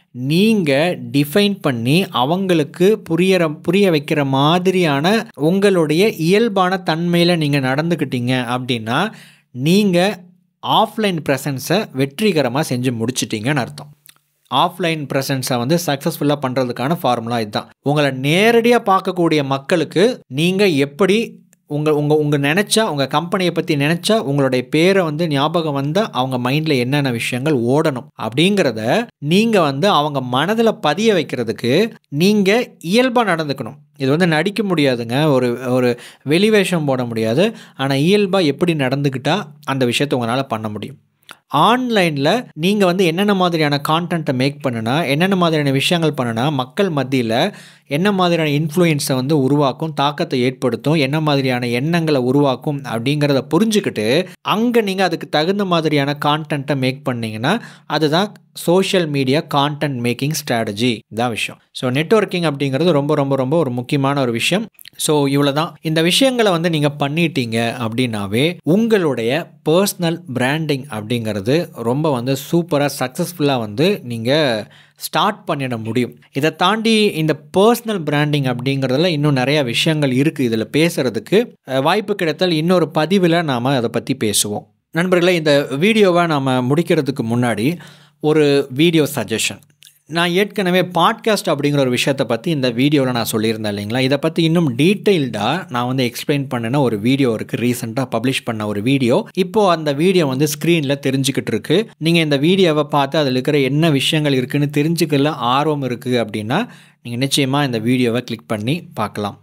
நீங்கள் டிஃபைன் பண்ணி அவங்களுக்கு புரியற புரிய வைக்கிற மாதிரியான உங்களுடைய இயல்பான தன்மையில் நீங்கள் நடந்துக்கிட்டீங்க அப்படின்னா நீங்கள் ஆஃப்லைன் ப்ரெசன்ஸை வெற்றிகரமாக செஞ்சு முடிச்சிட்டிங்கன்னு அர்த்தம் ஆஃப்லைன் ப்ரெசன்ஸை வந்து சக்ஸஸ்ஃபுல்லாக பண்ணுறதுக்கான ஃபார்முலா இதுதான் உங்களை நேரடியாக பார்க்கக்கூடிய மக்களுக்கு நீங்கள் எப்படி உங்கள் உங்கள் உங்கள் நினச்சா உங்கள் கம்பெனியை பற்றி நினச்சா உங்களுடைய பேரை வந்து ஞாபகம் வந்தால் அவங்க மைண்டில் என்னென்ன விஷயங்கள் ஓடணும் அப்படிங்கிறத நீங்கள் வந்து அவங்க மனதில் பதிய வைக்கிறதுக்கு நீங்கள் இயல்பாக நடந்துக்கணும் இது வந்து நடிக்க முடியாதுங்க ஒரு ஒரு வெளிவேஷம் போட முடியாது ஆனால் இயல்பாக எப்படி நடந்துக்கிட்டால் அந்த விஷயத்தை உங்களால் பண்ண முடியும் ஆன்லைனில் நீங்கள் வந்து என்னென்ன மாதிரியான கான்டென்ட்டை மேக் பண்ணுனா என்னென்ன மாதிரியான விஷயங்கள் பண்ணுனா மக்கள் மத்தியில் என்ன மாதிரியான இன்ஃப்ளூயன்ஸை வந்து உருவாக்கும் தாக்கத்தை ஏற்படுத்தும் என்ன மாதிரியான எண்ணங்களை உருவாக்கும் அப்படிங்கிறத புரிஞ்சுக்கிட்டு அங்கே நீங்கள் அதுக்கு தகுந்த மாதிரியான கான்டென்ட்டை மேக் பண்ணிங்கன்னா அதுதான் social media content making strategy இதான் விஷயம் ஸோ நெட்ஒர்க்கிங் அப்படிங்கிறது ரொம்ப ரொம்ப ரொம்ப ஒரு முக்கியமான ஒரு விஷயம் ஸோ இவ்வளோ தான் இந்த விஷயங்களை வந்து நீங்கள் பண்ணிட்டீங்க அப்படின்னாவே உங்களுடைய பர்சனல் பிராண்டிங் அப்படிங்கிறது ரொம்ப வந்து சூப்பராக சக்ஸஸ்ஃபுல்லாக வந்து நீங்கள் ஸ்டார்ட் பண்ணிட முடியும் இதை தாண்டி இந்த பர்சனல் பிராண்டிங் அப்படிங்கிறதுல இன்னும் நிறையா விஷயங்கள் இருக்குது இதில் பேசுகிறதுக்கு வாய்ப்பு கிடைத்தால் இன்னொரு பதிவில் நாம் அதை பற்றி பேசுவோம் நண்பர்களே இந்த வீடியோவை நாம் முடிக்கிறதுக்கு முன்னாடி ஒரு வீடியோ சஜஷன் நான் ஏற்கனவே பாட்காஸ்ட் அப்படிங்கிற ஒரு விஷயத்தை பற்றி இந்த வீடியோவில் நான் சொல்லியிருந்தேன் இல்லைங்களா இதை பற்றி இன்னும் டீட்டெயில்டாக நான் வந்து எக்ஸ்பிளைன் பண்ணின ஒரு வீடியோ இருக்குது ரீசெண்டாக பப்ளிஷ் பண்ண ஒரு வீடியோ இப்போது அந்த வீடியோ வந்து ஸ்க்ரீனில் தெரிஞ்சுக்கிட்டு இருக்கு நீங்கள் இந்த வீடியோவை பார்த்து அதில் இருக்கிற என்ன விஷயங்கள் இருக்குன்னு தெரிஞ்சுக்கல ஆர்வம் இருக்குது அப்படின்னா நீங்கள் நிச்சயமாக இந்த வீடியோவை கிளிக் பண்ணி பார்க்கலாம்